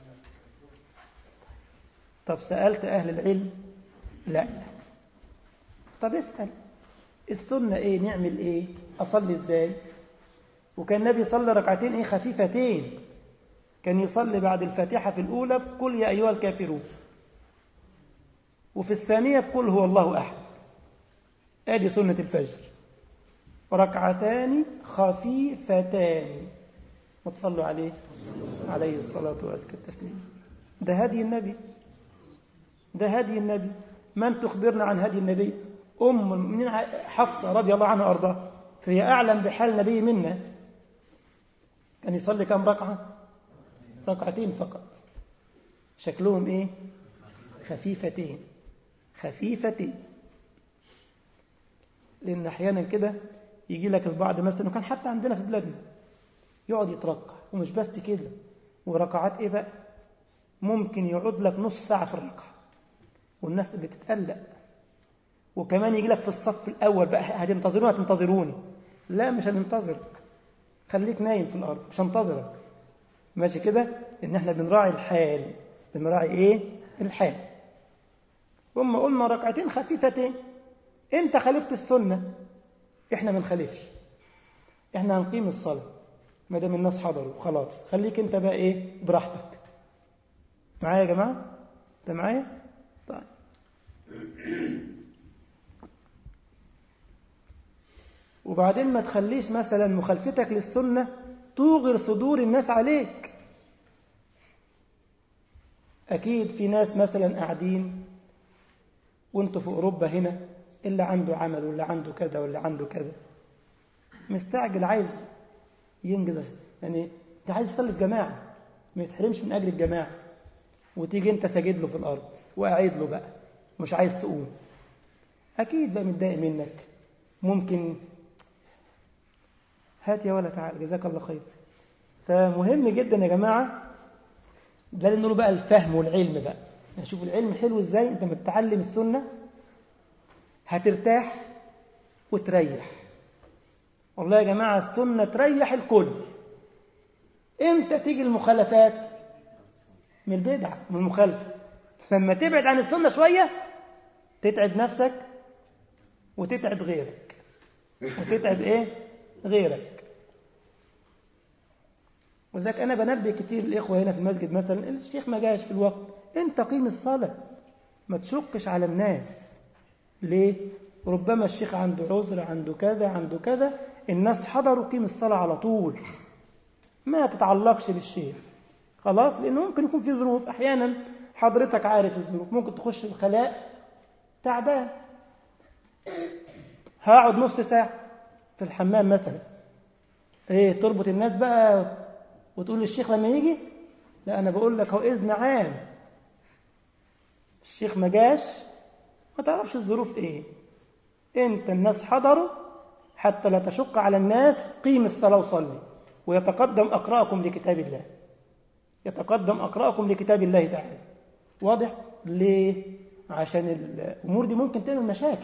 طب سألت أهل العلم لا طب اسأل السنة ايه نعمل ايه اصلي ازاي وكان النبي صلى ركعتين ايه خفيفتين كان يصلي بعد الفاتحة في الأولى بقل يا أيها الكافرون وفي الثانية بقل هو الله أحد ادي سنة الفجر ركعتان خفيفتان وتصلوا عليه عليه الصلاة وأزكى التسليم ده هدي النبي ده هدي النبي من تخبرنا عن هدي النبي أم المؤمنين حفصة رضي الله عنها وأرضاها فهي أعلم بحال النبي منا كان يصلي كم ركعة ركعتين فقط شكلهم إيه خفيفتين خفيفتين لأن أحيانا كده يجي لك البعض مثلا وكان حتى عندنا في بلادنا يقعد يتركع ومش بس كده وركعات إيه بقى ممكن يقعد لك نص ساعة في الركعة والناس بتتقلق وكمان يجي لك في الصف الأول بقى هتنتظروني هتنتظروني لا مش هننتظرك خليك نايم في الأرض مش هنتظرك ماشي كده إن احنا بنراعي الحال بنراعي إيه الحال هم قلنا ركعتين خفيفتين انت خالفت السنة احنا ما نخالفش احنا هنقيم الصلاة ما دام الناس حضروا خلاص خليك انت بقى ايه براحتك معايا يا جماعة انت معايا طيب وبعدين ما تخليش مثلا مخالفتك للسنة توغر صدور الناس عليك أكيد في ناس مثلا قاعدين وانتوا في أوروبا هنا اللي عنده عمل واللي عنده كذا واللي عنده كذا مستعجل عايز ينجز يعني انت عايز يصلي في جماعة ما يتحرمش من أجل الجماعة وتيجي انت ساجد له في الأرض وقاعد له بقى مش عايز تقوم أكيد بقى متضايق منك ممكن هات يا ولا تعال جزاك الله خير فمهم جدا يا جماعة ده اللي نقوله بقى الفهم والعلم بقى يعني شوف العلم حلو ازاي انت متعلم السنة هترتاح وتريح والله يا جماعة السنة تريح الكل امتى تيجي المخالفات من البدعة من المخالفة لما تبعد عن السنة شوية تتعب نفسك وتتعب غيرك وتتعب ايه غيرك ولذلك انا بنبه كتير الاخوه هنا في المسجد مثلا الشيخ ما جاش في الوقت انت قيم الصلاه ما تشقش على الناس ليه ربما الشيخ عنده عذر عنده كذا عنده كذا الناس حضروا قيم الصلاه على طول ما تتعلقش بالشيخ خلاص لانه ممكن يكون في ظروف احيانا حضرتك عارف الظروف ممكن تخش الخلاء تعبان هقعد نص ساعه في الحمام مثلا ايه تربط الناس بقى وتقول للشيخ لما يجي لا انا بقول لك هو اذن عام الشيخ ما جاش ما تعرفش الظروف ايه انت الناس حضروا حتى لا تشق على الناس قيم الصلاه وصلي ويتقدم اقراكم لكتاب الله يتقدم اقراكم لكتاب الله تعالى واضح ليه عشان الامور دي ممكن تعمل مشاكل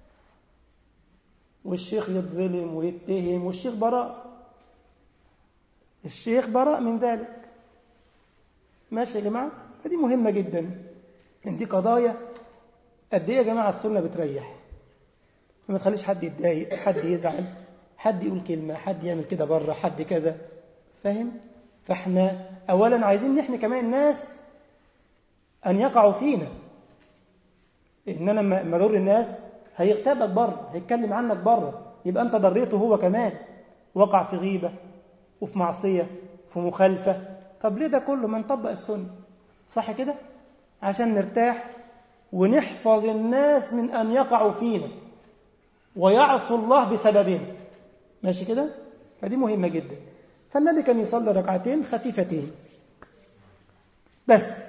والشيخ يتظلم ويتهم والشيخ براء الشيخ براء من ذلك ماشي يا جماعة فدي مهمة جدا ان دي قضايا قد ايه يا جماعة السنة بتريح ما تخليش حد يتضايق حد يزعل حد يقول كلمة حد يعمل كده بره حد كذا فاهم فاحنا اولا عايزين نحمي كمان الناس ان يقعوا فينا ان انا ما اضر الناس هيغتابك بره هيتكلم عنك بره يبقى انت ضريته هو كمان وقع في غيبة وفي معصية في مخالفة طب ليه ده كله ما نطبق السنة صح كده عشان نرتاح ونحفظ الناس من أن يقعوا فينا ويعصوا الله بسببنا ماشي كده فدي مهمة جدا فالنبي كان يصلي ركعتين خفيفتين بس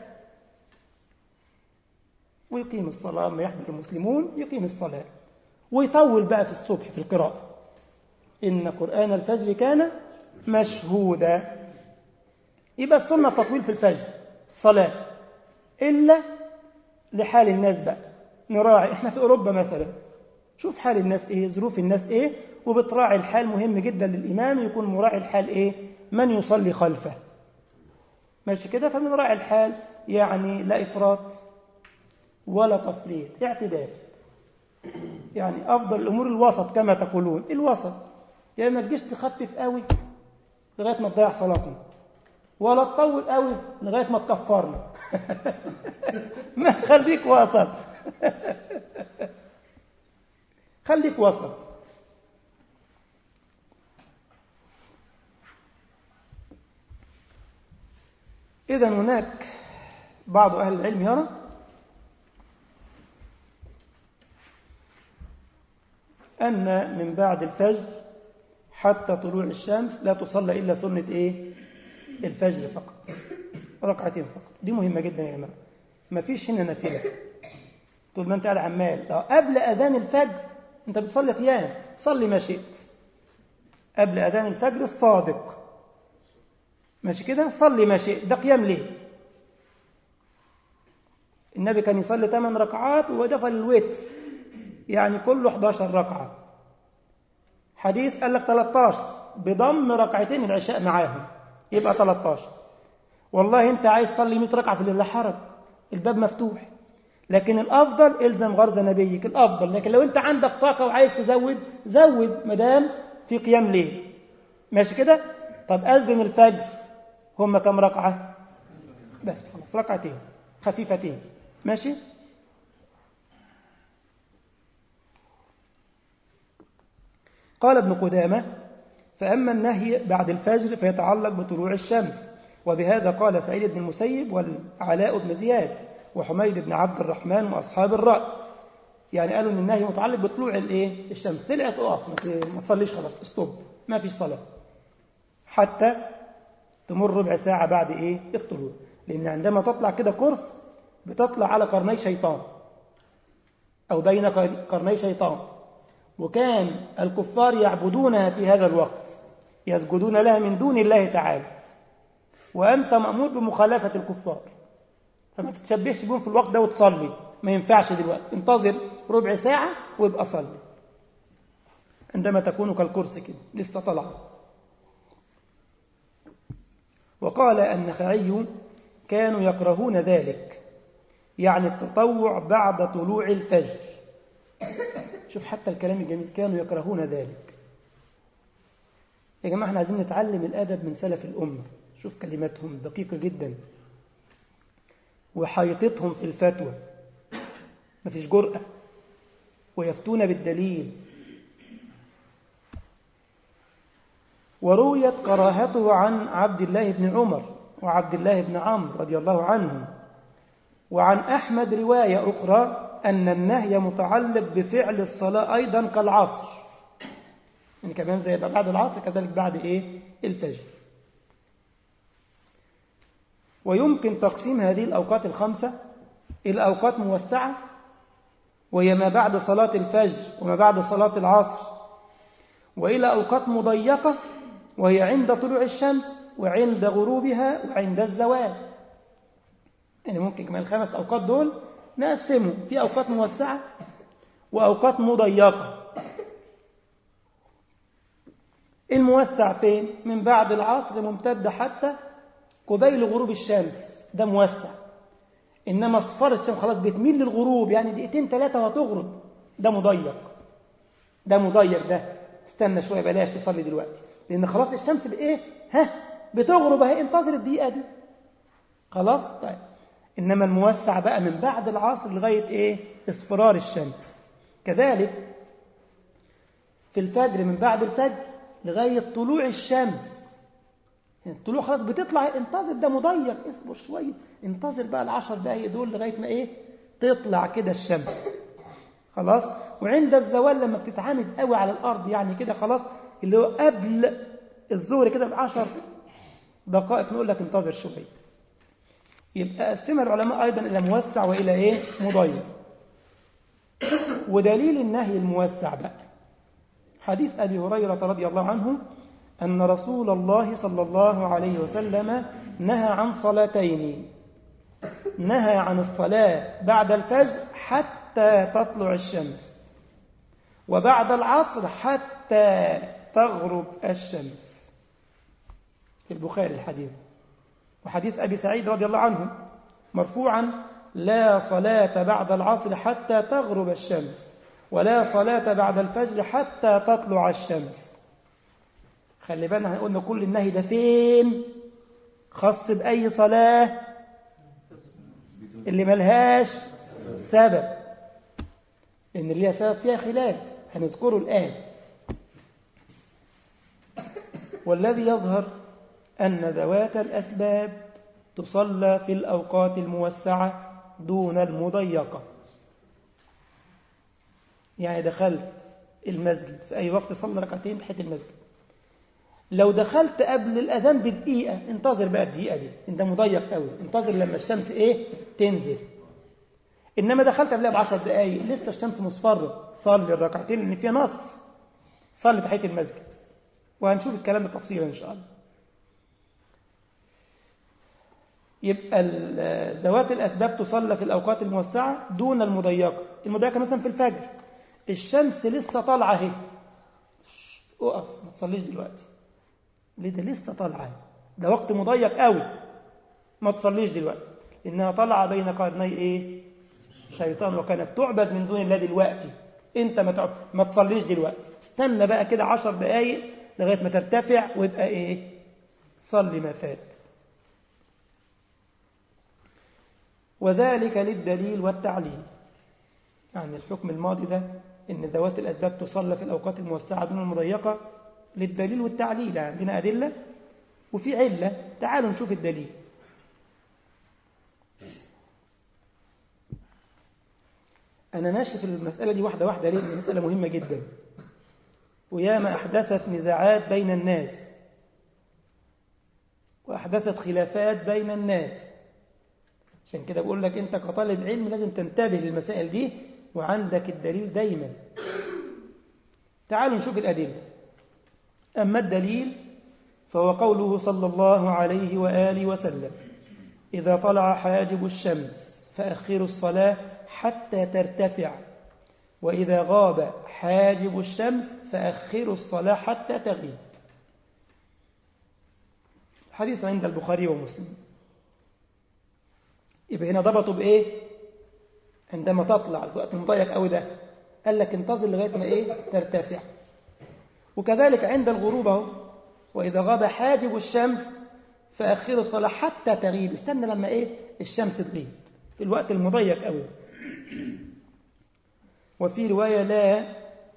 ويقيم الصلاة ما يحضر المسلمون يقيم الصلاة ويطول بقى في الصبح في القراءة إن قرآن الفجر كان مشهودا يبقى السنة التطويل في الفجر الصلاة إلا لحال الناس بقى نراعي إحنا في أوروبا مثلا شوف حال الناس إيه ظروف الناس إيه وبتراعي الحال مهم جدا للإمام يكون مراعي الحال إيه من يصلي خلفه ماشي كده فمن راعي الحال يعني لا إفراط ولا تفريط اعتدال يعني أفضل الأمور الوسط كما تقولون الوسط يعني ما تجيش تخفف قوي لغاية ما تضيع صلاتنا ولا تطول قوي لغاية ما تكفرنا ما خليك وسط خليك وسط إذا هناك بعض أهل العلم يرى أن من بعد الفجر حتى طلوع الشمس لا تصلى إلا سنة إيه؟ الفجر فقط ركعتين فقط دي مهمة جدا يا جماعة ما فيش هنا نافلة طول ما أنت قاعد عمال قبل أذان الفجر أنت بتصلي قيام صلي ما شئت قبل أذان الفجر الصادق ماشي كده صلي ما شئت ده قيام ليه النبي كان يصلي 8 ركعات ودفل الوتر يعني كله 11 ركعة حديث قال لك 13 بضم ركعتين العشاء معاهم يبقى 13 والله انت عايز تصلي 100 ركعة في الليل لا حرج الباب مفتوح لكن الافضل الزم غرض نبيك الافضل لكن لو انت عندك طاقة وعايز تزود زود مدام في قيام ليل ماشي كده طب اذن الفجر هم كم ركعة بس خلاص ركعتين خفيفتين ماشي قال ابن قدامة فأما النهي بعد الفجر فيتعلق بطلوع الشمس وبهذا قال سعيد بن المسيب والعلاء بن زياد وحميد بن عبد الرحمن وأصحاب الرأي يعني قالوا ان النهي متعلق بطلوع الايه الشمس طلعت اقف ما تصليش خلاص استوب ما فيش صلاه حتى تمر ربع ساعه بعد ايه الطلوع لان عندما تطلع كده كرس بتطلع على قرني شيطان او بين قرني شيطان وكان الكفار يعبدونها في هذا الوقت يسجدون لها من دون الله تعالى وأنت مأمور بمخالفة الكفار فما تتشبهش بهم في الوقت ده وتصلي ما ينفعش دلوقتي انتظر ربع ساعة وابقى صلي عندما تكون كالكرسي كده لسه طلع وقال النخعي كانوا يكرهون ذلك يعني التطوع بعد طلوع الفجر شوف حتى الكلام الجميل كانوا يكرهون ذلك يا جماعة احنا عايزين نتعلم الأدب من سلف الأمة شوف كلماتهم دقيقة جدا وحيطتهم في الفتوى مفيش جرأة ويفتون بالدليل ورويت كراهته عن عبد الله بن عمر وعبد الله بن عمرو رضي الله عنهم وعن أحمد رواية أخرى أن النهي متعلق بفعل الصلاة أيضا كالعصر يعني كمان زي بعد العصر كذلك بعد إيه الفجر ويمكن تقسيم هذه الأوقات الخمسة إلى أوقات موسعة وهي ما بعد صلاة الفجر وما بعد صلاة العصر وإلى أوقات مضيقة وهي عند طلوع الشمس وعند غروبها وعند الزوال يعني ممكن كمان الخمس أوقات دول نقسمه في أوقات موسعة وأوقات مضيقة الموسع فين؟ من بعد العصر ممتد حتى قبيل غروب الشمس ده موسع إنما اصفار الشمس خلاص بتميل للغروب يعني دقيقتين ثلاثة وهتغرب ده مضيق ده مضيق ده استنى شوية بلاش تصلي دلوقتي لأن خلاص الشمس بإيه؟ ها بتغرب اهي انتظر الدقيقة دي خلاص طيب إنما الموسع بقى من بعد العصر لغاية إيه اصفرار الشمس كذلك في الفجر من بعد الفجر لغاية طلوع الشمس يعني الطلوع خلاص بتطلع انتظر ده مضيق اصبر شوية انتظر بقى العشر دقايق دول لغاية ما إيه تطلع كده الشمس خلاص وعند الزوال لما بتتعامد قوي على الأرض يعني كده خلاص اللي هو قبل الظهر كده بعشر دقائق نقول لك انتظر شوية يبقى قسمها العلماء أيضا إلى موسع وإلى إيه مضيق ودليل النهي الموسع بقى حديث أبي هريرة رضي الله عنه أن رسول الله صلى الله عليه وسلم نهى عن صلاتين نهى عن الصلاة بعد الفجر حتى تطلع الشمس وبعد العصر حتى تغرب الشمس في البخاري الحديث وحديث أبي سعيد رضي الله عنه مرفوعا لا صلاة بعد العصر حتى تغرب الشمس ولا صلاة بعد الفجر حتى تطلع الشمس خلي بالنا احنا قلنا كل النهي ده فين خاص بأي صلاة اللي ملهاش سبب إن اللي سبب فيها خلاف هنذكره الآن والذي يظهر أن ذوات الأسباب تصلى في الأوقات الموسعة دون المضيقة يعني دخلت المسجد في أي وقت صلى ركعتين تحت المسجد لو دخلت قبل الأذان بدقيقة انتظر بقى الدقيقة دي انت مضيق قوي انتظر لما الشمس ايه تنزل إنما دخلت قبلها بعشر دقايق لسه الشمس مصفرة صلي الركعتين لأن فيها نص صلي تحت المسجد وهنشوف الكلام ده تفصيلا إن شاء الله يبقى ذوات الأسباب تصلى في الأوقات الموسعة دون المضيقة المضيقة مثلا في الفجر الشمس لسه طالعة اهي اقف ما تصليش دلوقتي ليه ده لسه طالعة ده وقت مضيق قوي ما تصليش دلوقتي إنها طالعة بين قرني إيه شيطان وكانت تعبد من دون الله دلوقتي انت ما تعب ما تصليش دلوقتي استنى بقى كده عشر دقايق لغاية ما ترتفع ويبقى ايه صلي ما فات وذلك للدليل والتعليل يعني الحكم الماضي ده ان ذوات الأسباب تصلى في الأوقات الموسعة دون المضيقة للدليل والتعليل عندنا أدلة وفي علة تعالوا نشوف الدليل أنا ماشي في المسألة دي واحدة واحدة ليه؟ لأن مسألة مهمة جدا وياما أحدثت نزاعات بين الناس وأحدثت خلافات بين الناس عشان كده بقول لك أنت كطالب علم لازم تنتبه للمسائل دي وعندك الدليل دايما تعالوا نشوف الأدلة أما الدليل فهو قوله صلى الله عليه وآله وسلم إذا طلع حاجب الشمس فأخروا الصلاة حتى ترتفع وإذا غاب حاجب الشمس فأخروا الصلاة حتى تغيب حديث عند البخاري ومسلم يبقى هنا ضبطوا بإيه عندما تطلع الوقت المضيق قوي ده قال لك انتظر لغاية ما إيه ترتفع وكذلك عند الغروب اهو وإذا غاب حاجب الشمس فأخروا الصلاة حتى تغيب استنى لما إيه الشمس تغيب في الوقت المضيق قوي وفي رواية لا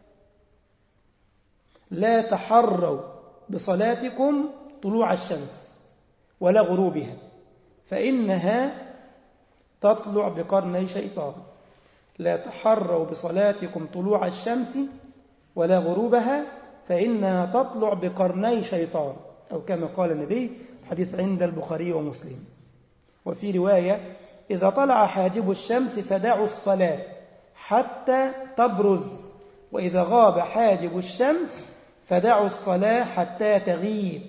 لا تحروا بصلاتكم طلوع الشمس ولا غروبها فإنها تطلع بقرني شيطان لا تحروا بصلاتكم طلوع الشمس ولا غروبها فإنها تطلع بقرني شيطان أو كما قال النبي حديث عند البخاري ومسلم وفي رواية إذا طلع حاجب الشمس فدعوا الصلاة حتى تبرز وإذا غاب حاجب الشمس فدعوا الصلاة حتى تغيب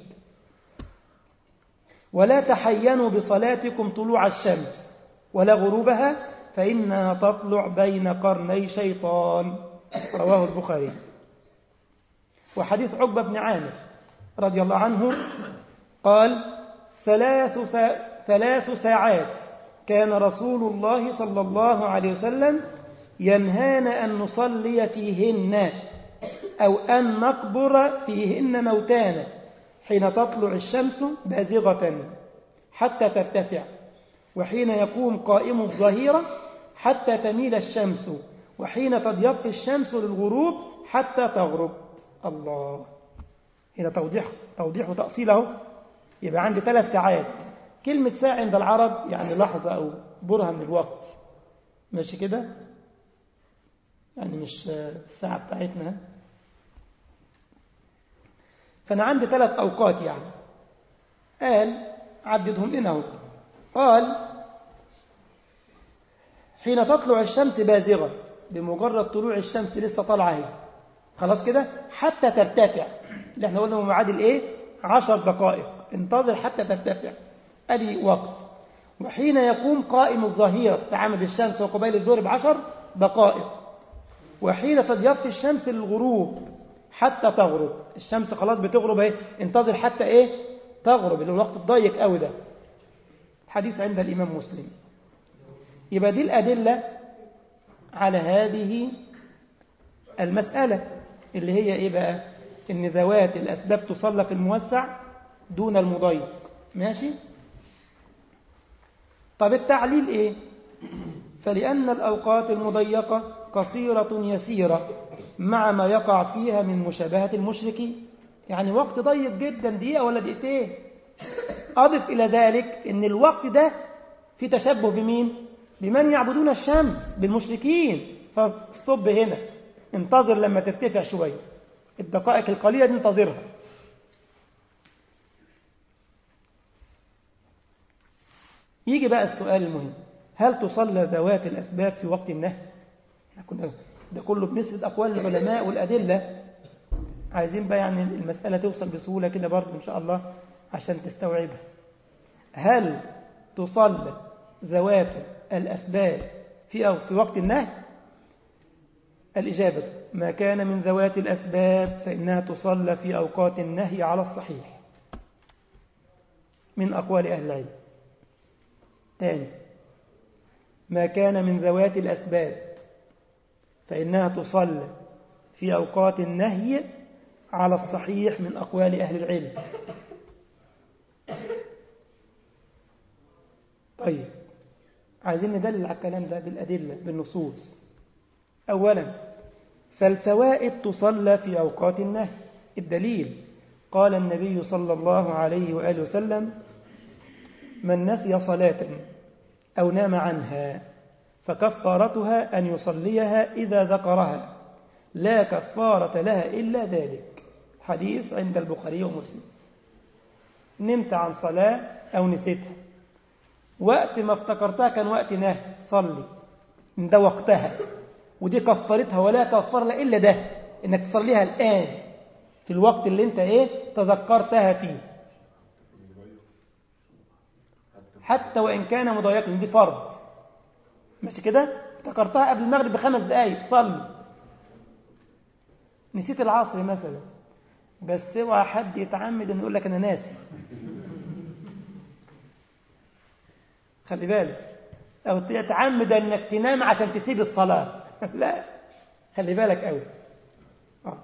ولا تحينوا بصلاتكم طلوع الشمس ولا غروبها فإنها تطلع بين قرني شيطان رواه البخاري وحديث عقبة بن عامر رضي الله عنه قال ثلاث, سا ثلاث ساعات كان رسول الله صلى الله عليه وسلم ينهانا أن نصلي فيهن أو أن نقبر فيهن موتانا حين تطلع الشمس بازغة حتى ترتفع وحين يقوم قائم الظهيرة حتى تميل الشمس وحين تضيق الشمس للغروب حتى تغرب الله هنا توضيح توضيح وتأصيله يبقى عندي ثلاث ساعات كلمة ساعة عند العرب يعني لحظة أو برهة من الوقت ماشي كده يعني مش الساعة بتاعتنا فأنا عندي ثلاث أوقات يعني قال عددهم لنا قال حين تطلع الشمس بازغة بمجرد طلوع الشمس لسه طالعة اهي خلاص كده حتى ترتفع اللي احنا قلنا معادل ايه عشر دقائق انتظر حتى ترتفع ادي وقت وحين يقوم قائم الظهيرة تعامد الشمس وقبيل الظهر بعشر دقائق وحين تضيف الشمس للغروب حتى تغرب الشمس خلاص بتغرب اهي انتظر حتى ايه تغرب اللي هو الوقت الضيق قوي ده حديث عند الإمام مسلم يبقى دي الأدلة على هذه المسألة اللي هي إيه بقى إن ذوات الأسباب تصلى في الموسع دون المضيق ماشي طب التعليل إيه فلأن الأوقات المضيقة قصيرة يسيرة مع ما يقع فيها من مشابهة المشركين يعني وقت ضيق جدا دقيقة ولا دقيقتين أضف إلى ذلك أن الوقت ده في تشبه بمين بمن يعبدون الشمس بالمشركين فاستوب هنا انتظر لما ترتفع شوية الدقائق القليلة دي انتظرها يجي بقى السؤال المهم هل تصلى ذوات الأسباب في وقت النهي كنا ده كله بنسرد أقوال العلماء والأدلة عايزين بقى يعني المسألة توصل بسهولة كده برضه إن شاء الله عشان تستوعبها هل تصلى ذوات الأسباب في أو في وقت النهي الإجابة ما كان من ذوات الأسباب فإنها تصلى في أوقات النهي على الصحيح من أقوال أهل العلم ثاني ما كان من ذوات الأسباب فإنها تصلى في أوقات النهي على الصحيح من أقوال أهل العلم طيب عايزين ندلل على الكلام ده بالأدلة بالنصوص أولا فالفوائد تصلى في أوقات النهي الدليل قال النبي صلى الله عليه وآله وسلم من نسي صلاة أو نام عنها فكفارتها أن يصليها إذا ذكرها لا كفارة لها إلا ذلك حديث عند البخاري ومسلم نمت عن صلاة أو نسيتها وقت ما افتكرتها كان وقت نهي صلي ده وقتها ودي كفرتها ولا كفر لا إلا ده إنك تصليها الآن في الوقت اللي انت ايه تذكرتها فيه حتى وإن كان مضايقا دي فرض ماشي كده افتكرتها قبل المغرب بخمس دقايق صلي نسيت العصر مثلا بس اوعى حد يتعمد انه يقول لك انا ناسي خلي بالك او يتعمد انك تنام عشان تسيب الصلاه لا خلي بالك قوي آه.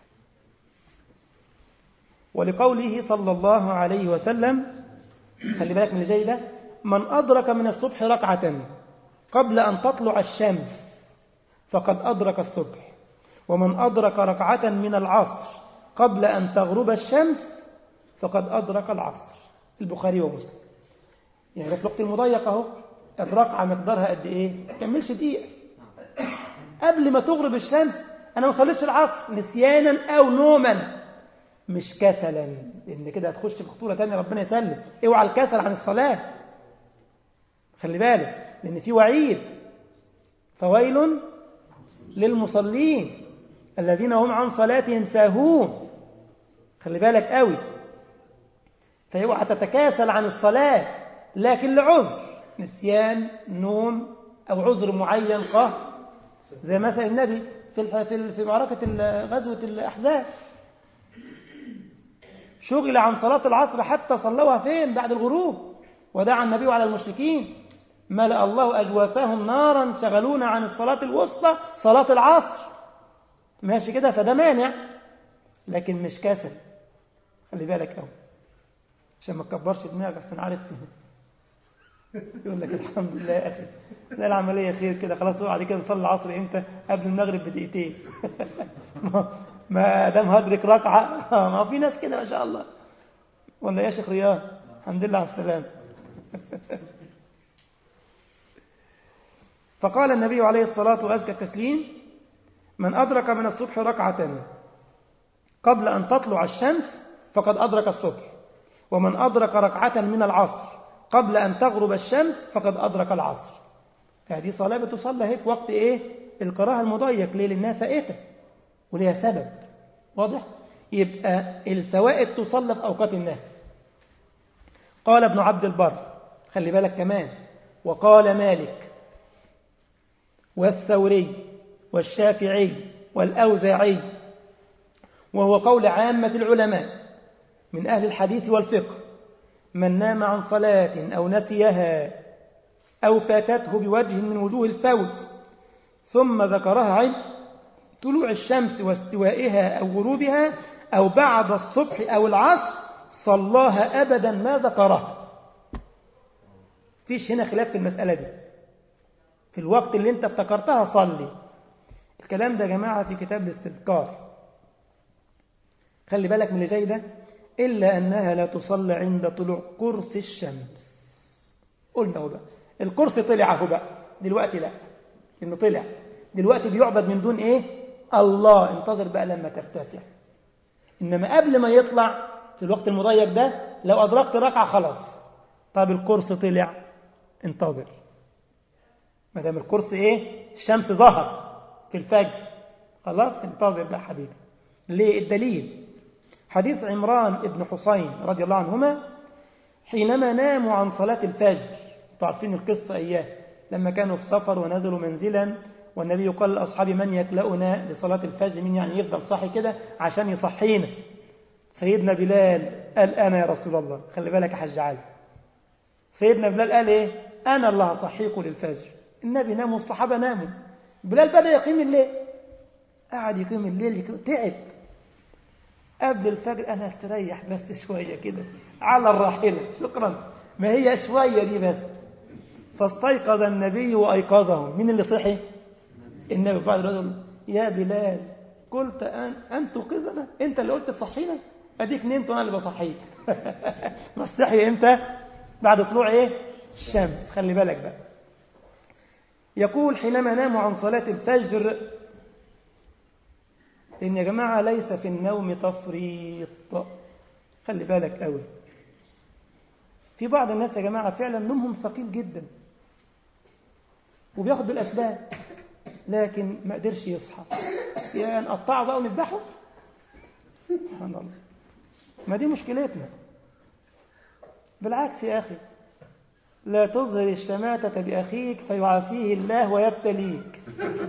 ولقوله صلى الله عليه وسلم خلي بالك من اللي جاي ده من أدرك من الصبح ركعة قبل أن تطلع الشمس فقد أدرك الصبح ومن أدرك ركعة من العصر قبل أن تغرب الشمس فقد أدرك العصر البخاري ومسلم يعني ده في الوقت المضيق اهو الركعة مقدارها قد إيه؟ ما كملش دقيقة قبل ما تغرب الشمس أنا ما صليتش العصر نسيانا أو نوما مش كسلا لأن كده هتخش في خطورة تانية ربنا يسلم اوعى الكسل عن الصلاة خلي بالك لأن في وعيد فويل للمصلين الذين هم عن صلاتهم ساهون خلي بالك قوي فاوعى تتكاسل عن الصلاة لكن لعذر نسيان نوم أو عذر معين قهر زي مثلا النبي في في معركة غزوة الأحزاب شغل عن صلاة العصر حتى صلوها فين بعد الغروب ودعا النبي على المشركين ملأ الله أجوافهم نارا شغلونا عن الصلاة الوسطى صلاة العصر ماشي كده فده مانع لكن مش كسل خلي بالك قوي عشان ما تكبرش دماغك عشان عارف يقول لك الحمد لله يا أخي لا العملية خير كده خلاص بعد كده نصلي العصر امتى قبل المغرب بدقيقتين ما دام هدرك ركعة ما في ناس كده ما شاء الله ولا يا شيخ رياض الحمد لله على السلامة فقال النبي عليه الصلاة وأزكى التسليم من أدرك من الصبح ركعة قبل أن تطلع الشمس فقد أدرك الصبح ومن أدرك ركعة من العصر قبل أن تغرب الشمس فقد أدرك العصر هذه صلاة بتصلى هيك وقت إيه القراءة المضيق ليه لأنها فائتة وليها سبب واضح يبقى الفوائد تصلى في أوقات النهي قال ابن عبد البر خلي بالك كمان وقال مالك والثوري والشافعي والأوزاعي وهو قول عامة العلماء من أهل الحديث والفقه من نام عن صلاة أو نسيها أو فاتته بوجه من وجوه الفوت ثم ذكرها عند طلوع الشمس واستوائها أو غروبها أو بعد الصبح أو العصر صلاها أبدا ما ذكرها فيش هنا خلاف في المسألة دي في الوقت اللي انت افتكرتها صلي الكلام ده يا جماعة في كتاب الاستذكار خلي بالك من اللي جاي ده إلا أنها لا تصلى عند طلوع قرص الشمس قلنا هو بقى القرص طلع اهو بقى دلوقتي لا إنه طلع دلوقتي بيعبد من دون إيه الله انتظر بقى لما ترتفع إنما قبل ما يطلع في الوقت المضيق ده لو أدركت ركعة خلاص طب القرص طلع انتظر ما دام القرص إيه الشمس ظهر في الفجر خلاص انتظر بقى حبيبي ليه الدليل حديث عمران بن حسين رضي الله عنهما حينما ناموا عن صلاة الفجر تعرفين القصة إياه لما كانوا في سفر ونزلوا منزلا والنبي قال لأصحابي من يكلأنا لصلاة الفجر من يعني يفضل صاحي كده عشان يصحينا سيدنا بلال قال أنا يا رسول الله خلي بالك يا حاج علي سيدنا بلال قال إيه أنا اللي هصحيكم للفجر النبي نام والصحابة ناموا بلال بدأ يقيم الليل قعد يقيم الليل يقيم تعب قبل الفجر أنا استريح بس شوية كده على الراحلة شكرا ما هي شوية دي بس فاستيقظ النبي وأيقظهم مين اللي صحي النبي بعد الرجل يا بلال قلت أن, أن توقظنا أنت اللي قلت تصحينا أديك نمت وأنا اللي بصحيك بس صحي إمتى بعد طلوع إيه الشمس خلي بالك بقى يقول حينما ناموا عن صلاة الفجر إن يا جماعة ليس في النوم تفريط خلي بالك قوي في بعض الناس يا جماعة فعلا نومهم ثقيل جدا وبياخد بالأسباب لكن ما قدرش يصحى يا نقطعه بقى ونذبحه سبحان الله ما دي مشكلتنا بالعكس يا أخي لا تظهر الشماتة بأخيك فيعافيه الله ويبتليك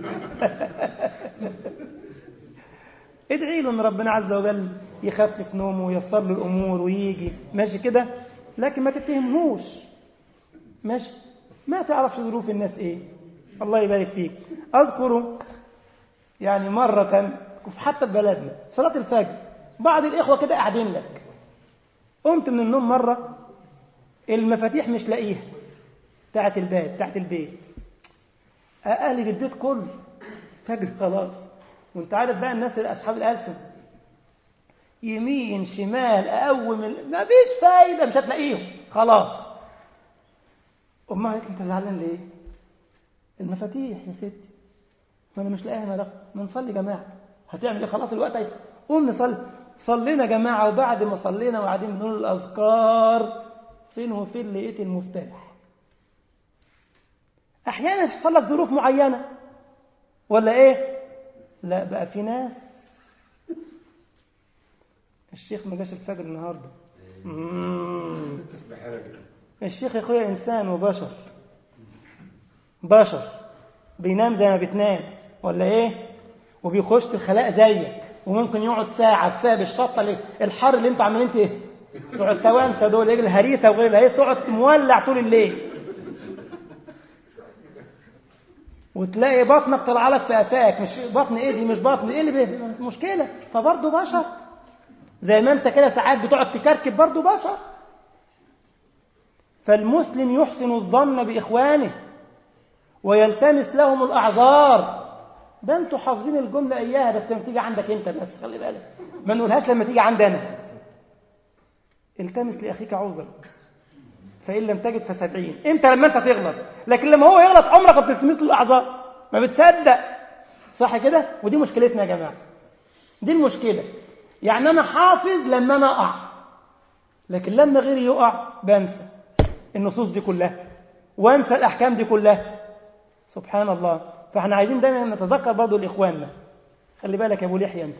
ادعي له ان ربنا عز وجل يخفف نومه وييسر له الامور ويجي ماشي كده لكن ما تتهمهوش ماشي ما تعرفش ظروف الناس ايه الله يبارك فيك اذكر يعني مرة حتى في بلدنا صلاة الفجر بعض الاخوة كده قاعدين لك قمت من النوم مرة المفاتيح مش لاقيها بتاعت الباب بتاعت البيت اقلب البيت كله فجر خلاص وانت عارف بقى الناس اصحاب الالسن يمين شمال اقوم ال... ما فيش فايده مش هتلاقيهم خلاص امها قالت انت زعلان ليه المفاتيح يا ستي ما انا مش لاقيها انا ما نصلي جماعه هتعمل ايه خلاص الوقت هيف قوم نصلي صلينا جماعه وبعد ما صلينا وقاعدين بنقول الاذكار فين وفين لقيت المفتاح احيانا يحصل لك ظروف معينه ولا ايه لا بقى في ناس الشيخ ما جاش الفجر النهارده الشيخ يا اخويا انسان وبشر بشر بينام زي ما بتنام ولا ايه وبيخش في الخلاء زيك وممكن يقعد ساعة بسبب الشطة اللي الحر اللي انتوا عمالين ايه بتوع التوانسة دول ايه الهريسة وغير الهريسة تقعد مولع طول الليل وتلاقي بطنك طالعه لك في قفاك مش بطن ايه دي مش بطن ايه اللي بيه؟ مشكله فبرضه بشر زي ما انت كده ساعات بتقعد تكركب برضه بشر فالمسلم يحسن الظن باخوانه ويلتمس لهم الاعذار ده انتوا حافظين الجمله اياها بس لما تيجي عندك انت بس خلي بالك ما نقولهاش لما تيجي عندنا التمس لاخيك عذرا فإن لم تجد فسبعين انت لما انت تغلط لكن لما هو يغلط عمرك ما بتلتمس له الاعذار ما بتصدق صح كده ودي مشكلتنا يا جماعه دي المشكله يعني انا حافظ لما انا اقع لكن لما غيري يقع بنسى النصوص دي كلها وانسى الاحكام دي كلها سبحان الله فاحنا عايزين دايما نتذكر برضه لاخواننا خلي بالك يا ابو لحيه انت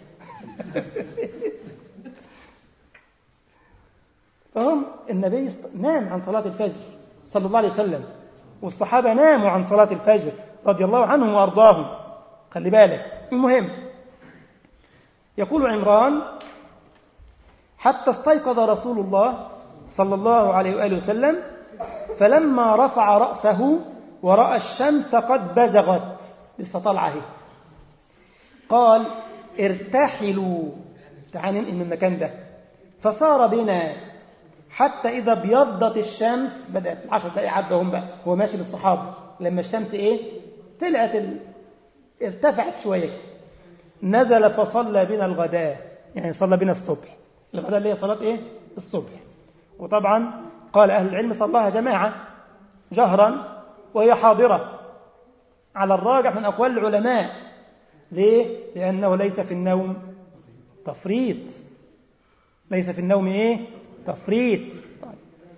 فهم النبي نام عن صلاة الفجر صلى الله عليه وسلم والصحابة ناموا عن صلاة الفجر رضي الله عنهم وأرضاهم خلي بالك المهم يقول عمران حتى استيقظ رسول الله صلى الله عليه وآله وسلم فلما رفع رأسه ورأى الشمس قد بزغت لسه طالعه اهي قال ارتحلوا تعال ننقل من المكان ده فصار بنا حتى إذا ابيضت الشمس بدأت عشر دقائق عدوا هم بقى هو ماشي بالصحابة لما الشمس إيه طلعت ال... ارتفعت شوية نزل فصلى بنا الغداء يعني صلى بنا الصبح الغداء اللي هي صلاة إيه الصبح وطبعا قال أهل العلم صلاها جماعة جهرا وهي حاضرة على الراجح من أقوال العلماء ليه؟ لأنه ليس في النوم تفريط ليس في النوم إيه؟ تفريط طيب.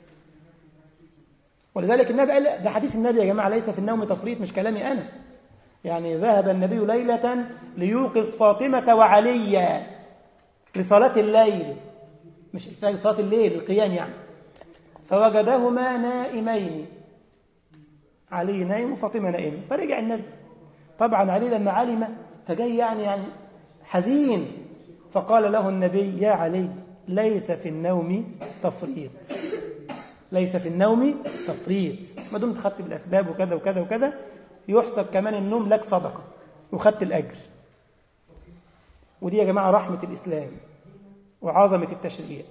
ولذلك النبي قال ده حديث النبي يا جماعة ليس في النوم تفريط مش كلامي أنا يعني ذهب النبي ليلة ليوقظ فاطمة وعليا لصلاة الليل مش لصلاة الليل القيام يعني فوجدهما نائمين علي نايم وفاطمة نائمة فرجع النبي طبعا علي لما علم فجاي يعني يعني حزين فقال له النبي يا علي ليس في النوم تفريط ليس في النوم تفريط ما دمت خدت بالأسباب وكذا وكذا وكذا يحسب كمان النوم لك صدقة وخدت الأجر ودي يا جماعة رحمة الإسلام وعظمة التشريع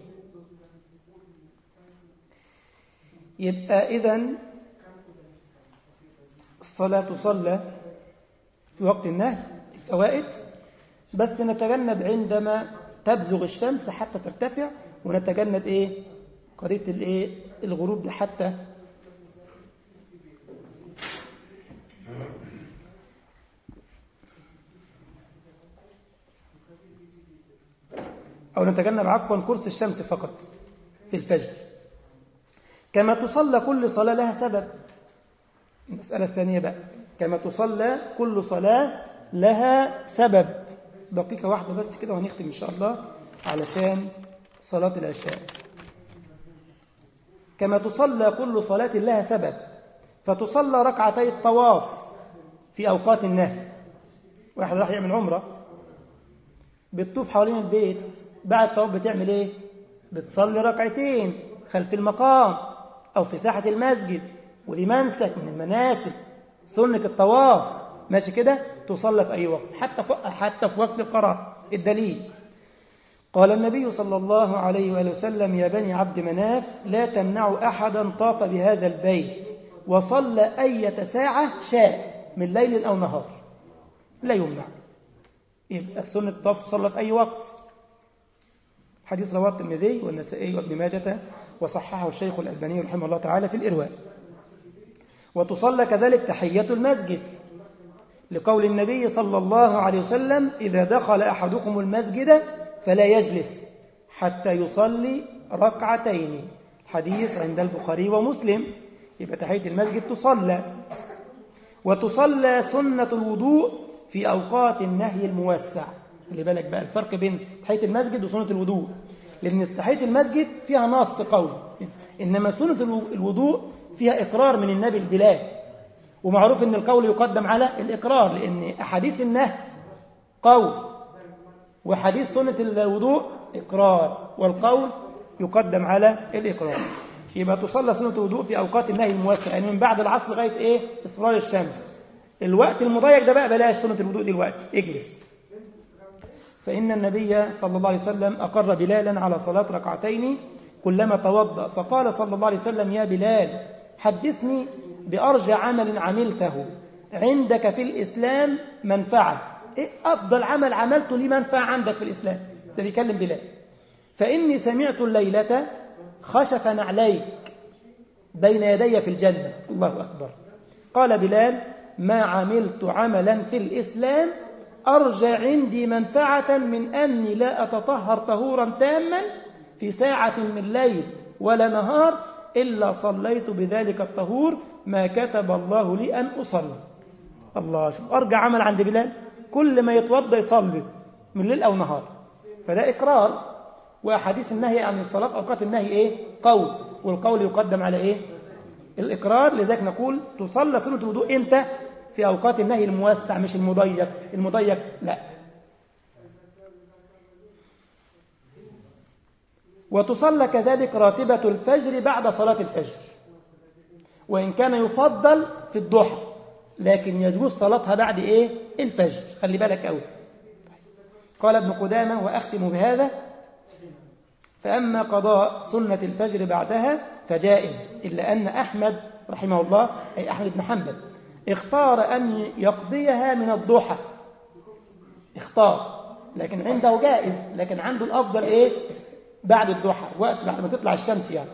يبقى إذا الصلاة تصلى في وقت النهي الفوائد بس نتجنب عندما تبزغ الشمس حتى ترتفع ونتجنب ايه قضيه الايه الغروب ده حتى أو نتجنب عفوا كرسي الشمس فقط في الفجر كما تصلى كل صلاة لها سبب المسألة الثانية بقى كما تصلى كل صلاة لها سبب دقيقة واحدة بس كده وهنختم إن شاء الله علشان صلاة العشاء كما تصلى كل صلاة لها سبب فتصلى ركعتي الطواف في أوقات النهي واحد راح يعمل عمرة بتطوف حوالين البيت بعد الطواف بتعمل ايه بتصلي ركعتين خلف المقام أو في ساحة المسجد ودي منسك من المناسك سنة الطواف ماشي كده تصلى في أي وقت حتى في حتى في وقت القراءة الدليل قال النبي صلى الله عليه وآله وسلم يا بني عبد مناف لا تمنعوا أحدا طاف بهذا البيت وصلى أية ساعة شاء من ليل أو نهار لا يمنع يبقى سنة الطواف تصلى في أي وقت حديث رواه الترمذي والنسائي وابن ماجة وصححه الشيخ الألباني رحمه الله تعالى في الإرواء وتصلى كذلك تحية المسجد لقول النبي صلى الله عليه وسلم إذا دخل أحدكم المسجد فلا يجلس حتى يصلي ركعتين حديث عند البخاري ومسلم يبقى تحية المسجد تصلى وتصلى سنة الوضوء في أوقات النهي الموسع خلي بالك بقى الفرق بين تحية المسجد وسنة الوضوء لأن تحية المسجد فيها نص قول إنما سنة الوضوء فيها إقرار من النبي البلاد ومعروف أن القول يقدم على الإقرار لأن أحاديث النهي قول وحديث سنة الوضوء إقرار والقول يقدم على الإقرار يبقى تصلى سنة الوضوء في أوقات النهي الموسع يعني من بعد العصر لغاية إيه إصرار الشمس الوقت المضيق ده بقى بلاش سنة الوضوء دلوقتي اجلس فإن النبي صلى الله عليه وسلم أقر بلالا على صلاة ركعتين كلما توضأ فقال صلى الله عليه وسلم يا بلال حدثني بأرجى عمل عملته عندك في الإسلام منفعة إيه أفضل عمل عملته لي منفعة عندك في الإسلام ده بيكلم بلال فإني سمعت الليلة خشف نعليك بين يدي في الجنة الله أكبر قال بلال ما عملت عملا في الإسلام أرجى عندي منفعة من أني لا أتطهر طهورا تاما في ساعة من ليل ولا نهار إلا صليت بذلك الطهور ما كتب الله لي أن أصلي الله شوف أرجى عمل عند بلال كل ما يتوضى يصلي من ليل أو نهار فده إقرار وأحاديث النهي عن الصلاة أوقات النهي إيه قول والقول يقدم على إيه الإقرار لذلك نقول تصلى سنة الوضوء إمتى في أوقات النهي الموسع مش المضيق المضيق لا وتصلى كذلك راتبة الفجر بعد صلاة الفجر وإن كان يفضل في الضحى لكن يجوز صلاتها بعد إيه الفجر خلي بالك أوي قال ابن قدامة وأختم بهذا فأما قضاء سنة الفجر بعدها فجائز إلا أن أحمد رحمه الله أي أحمد بن حنبل اختار أن يقضيها من الضحى اختار لكن عنده جائز لكن عنده الأفضل إيه بعد الضحى وقت بعد ما تطلع الشمس يعني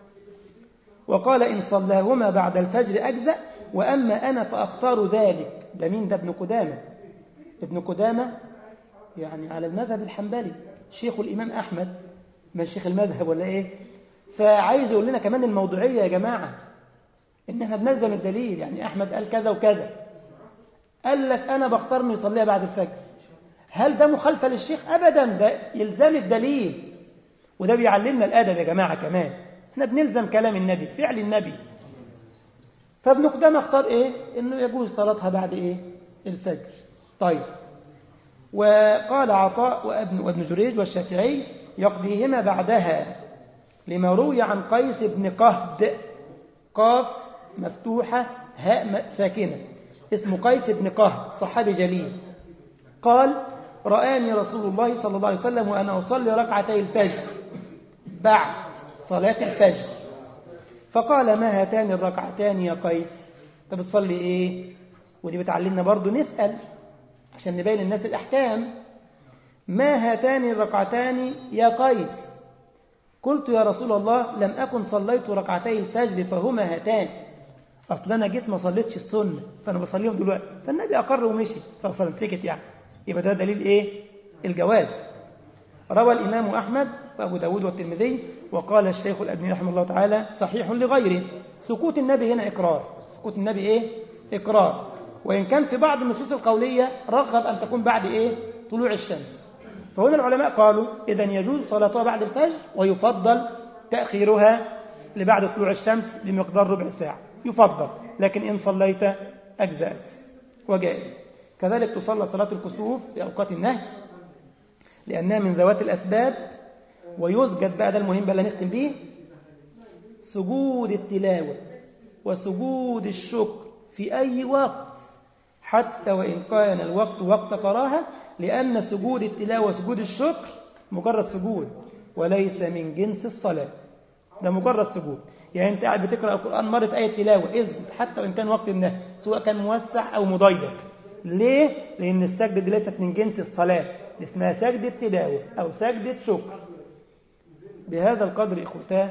وقال إن صلاهما بعد الفجر أجزأ وأما أنا فأختار ذلك ده مين ده ابن قدامة ابن قدامة يعني على المذهب الحنبلي شيخ الإمام أحمد من شيخ المذهب ولا إيه فعايز يقول لنا كمان الموضوعية يا جماعة إن احنا بنلزم الدليل يعني أحمد قال كذا وكذا قال لك أنا بختار من يصليها بعد الفجر هل ده مخالفة للشيخ أبدا ده يلزم الدليل وده بيعلمنا الأدب يا جماعة كمان احنا بنلزم كلام النبي فعل النبي فابن قدامة اختار ايه انه يجوز صلاتها بعد ايه الفجر طيب وقال عطاء وابن, وابن جريج والشافعي يقضيهما بعدها لما روي عن قيس بن قهد قاف مفتوحة هاء ساكنة اسمه قيس بن قهد صحابي جليل قال رآني رسول الله صلى الله عليه وسلم وأنا أصلي ركعتي الفجر بعد صلاة الفجر فقال ما هاتان الركعتان يا قيس انت بتصلي ايه ودي بتعلمنا برضو نسأل عشان نبين الناس الأحكام ما هاتان الركعتان يا قيس قلت يا رسول الله لم أكن صليت ركعتي الفجر فهما هاتان أصل أنا جيت ما صليتش السنة فأنا بصليهم دلوقتي فالنبي أقر ومشي فصلا سكت يعني يبقى ده دليل إيه الجواز روى الإمام أحمد وأبو داود والترمذي وقال الشيخ الأبني رحمه الله تعالى صحيح لغيره سكوت النبي هنا إقرار سكوت النبي إيه إقرار وإن كان في بعض النصوص القولية رغب أن تكون بعد إيه طلوع الشمس فهنا العلماء قالوا إذا يجوز صلاتها بعد الفجر ويفضل تأخيرها لبعد طلوع الشمس بمقدار ربع ساعة يفضل لكن إن صليت أجزاء وجائز كذلك تصلى صلاة الكسوف في أوقات النهي لأنها من ذوات الأسباب ويسجد بقى ده المهم بقى اللي نختم به سجود التلاوة وسجود الشكر في أي وقت حتى وإن كان الوقت وقت كراهة لأن سجود التلاوة وسجود الشكر مجرد سجود وليس من جنس الصلاة ده مجرد سجود يعني أنت قاعد بتقرأ القرآن مرة آية تلاوة اسجد حتى وإن كان وقت النهي سواء كان موسع أو مضيق ليه؟ لأن السجدة دي ليست من جنس الصلاة اسمها سجدة تلاوة أو سجدة شكر بهذا القدر إخوتاه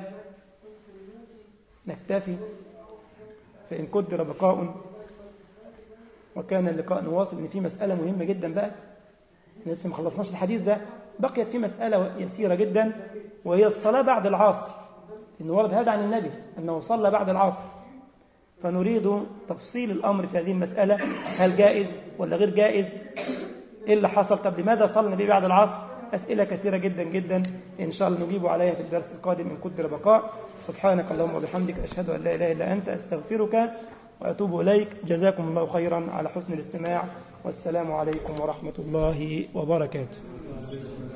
نكتفي فإن قدر بقاء وكان اللقاء نواصل إن في مسألة مهمة جدا بقى لسه ما خلصناش الحديث ده بقيت في مسألة يسيرة جدا وهي الصلاة بعد العصر إن ورد هذا عن النبي أنه صلى بعد العصر فنريد تفصيل الأمر في هذه المسألة هل جائز ولا غير جائز إيه اللي حصل طب لماذا صلى النبي بعد العصر أسئلة كثيرة جدا جدا إن شاء الله نجيب عليها في الدرس القادم إن قدر بقاء سبحانك اللهم وبحمدك أشهد أن لا إله إلا أنت أستغفرك وأتوب إليك جزاكم الله خيرا على حسن الاستماع والسلام عليكم ورحمة الله وبركاته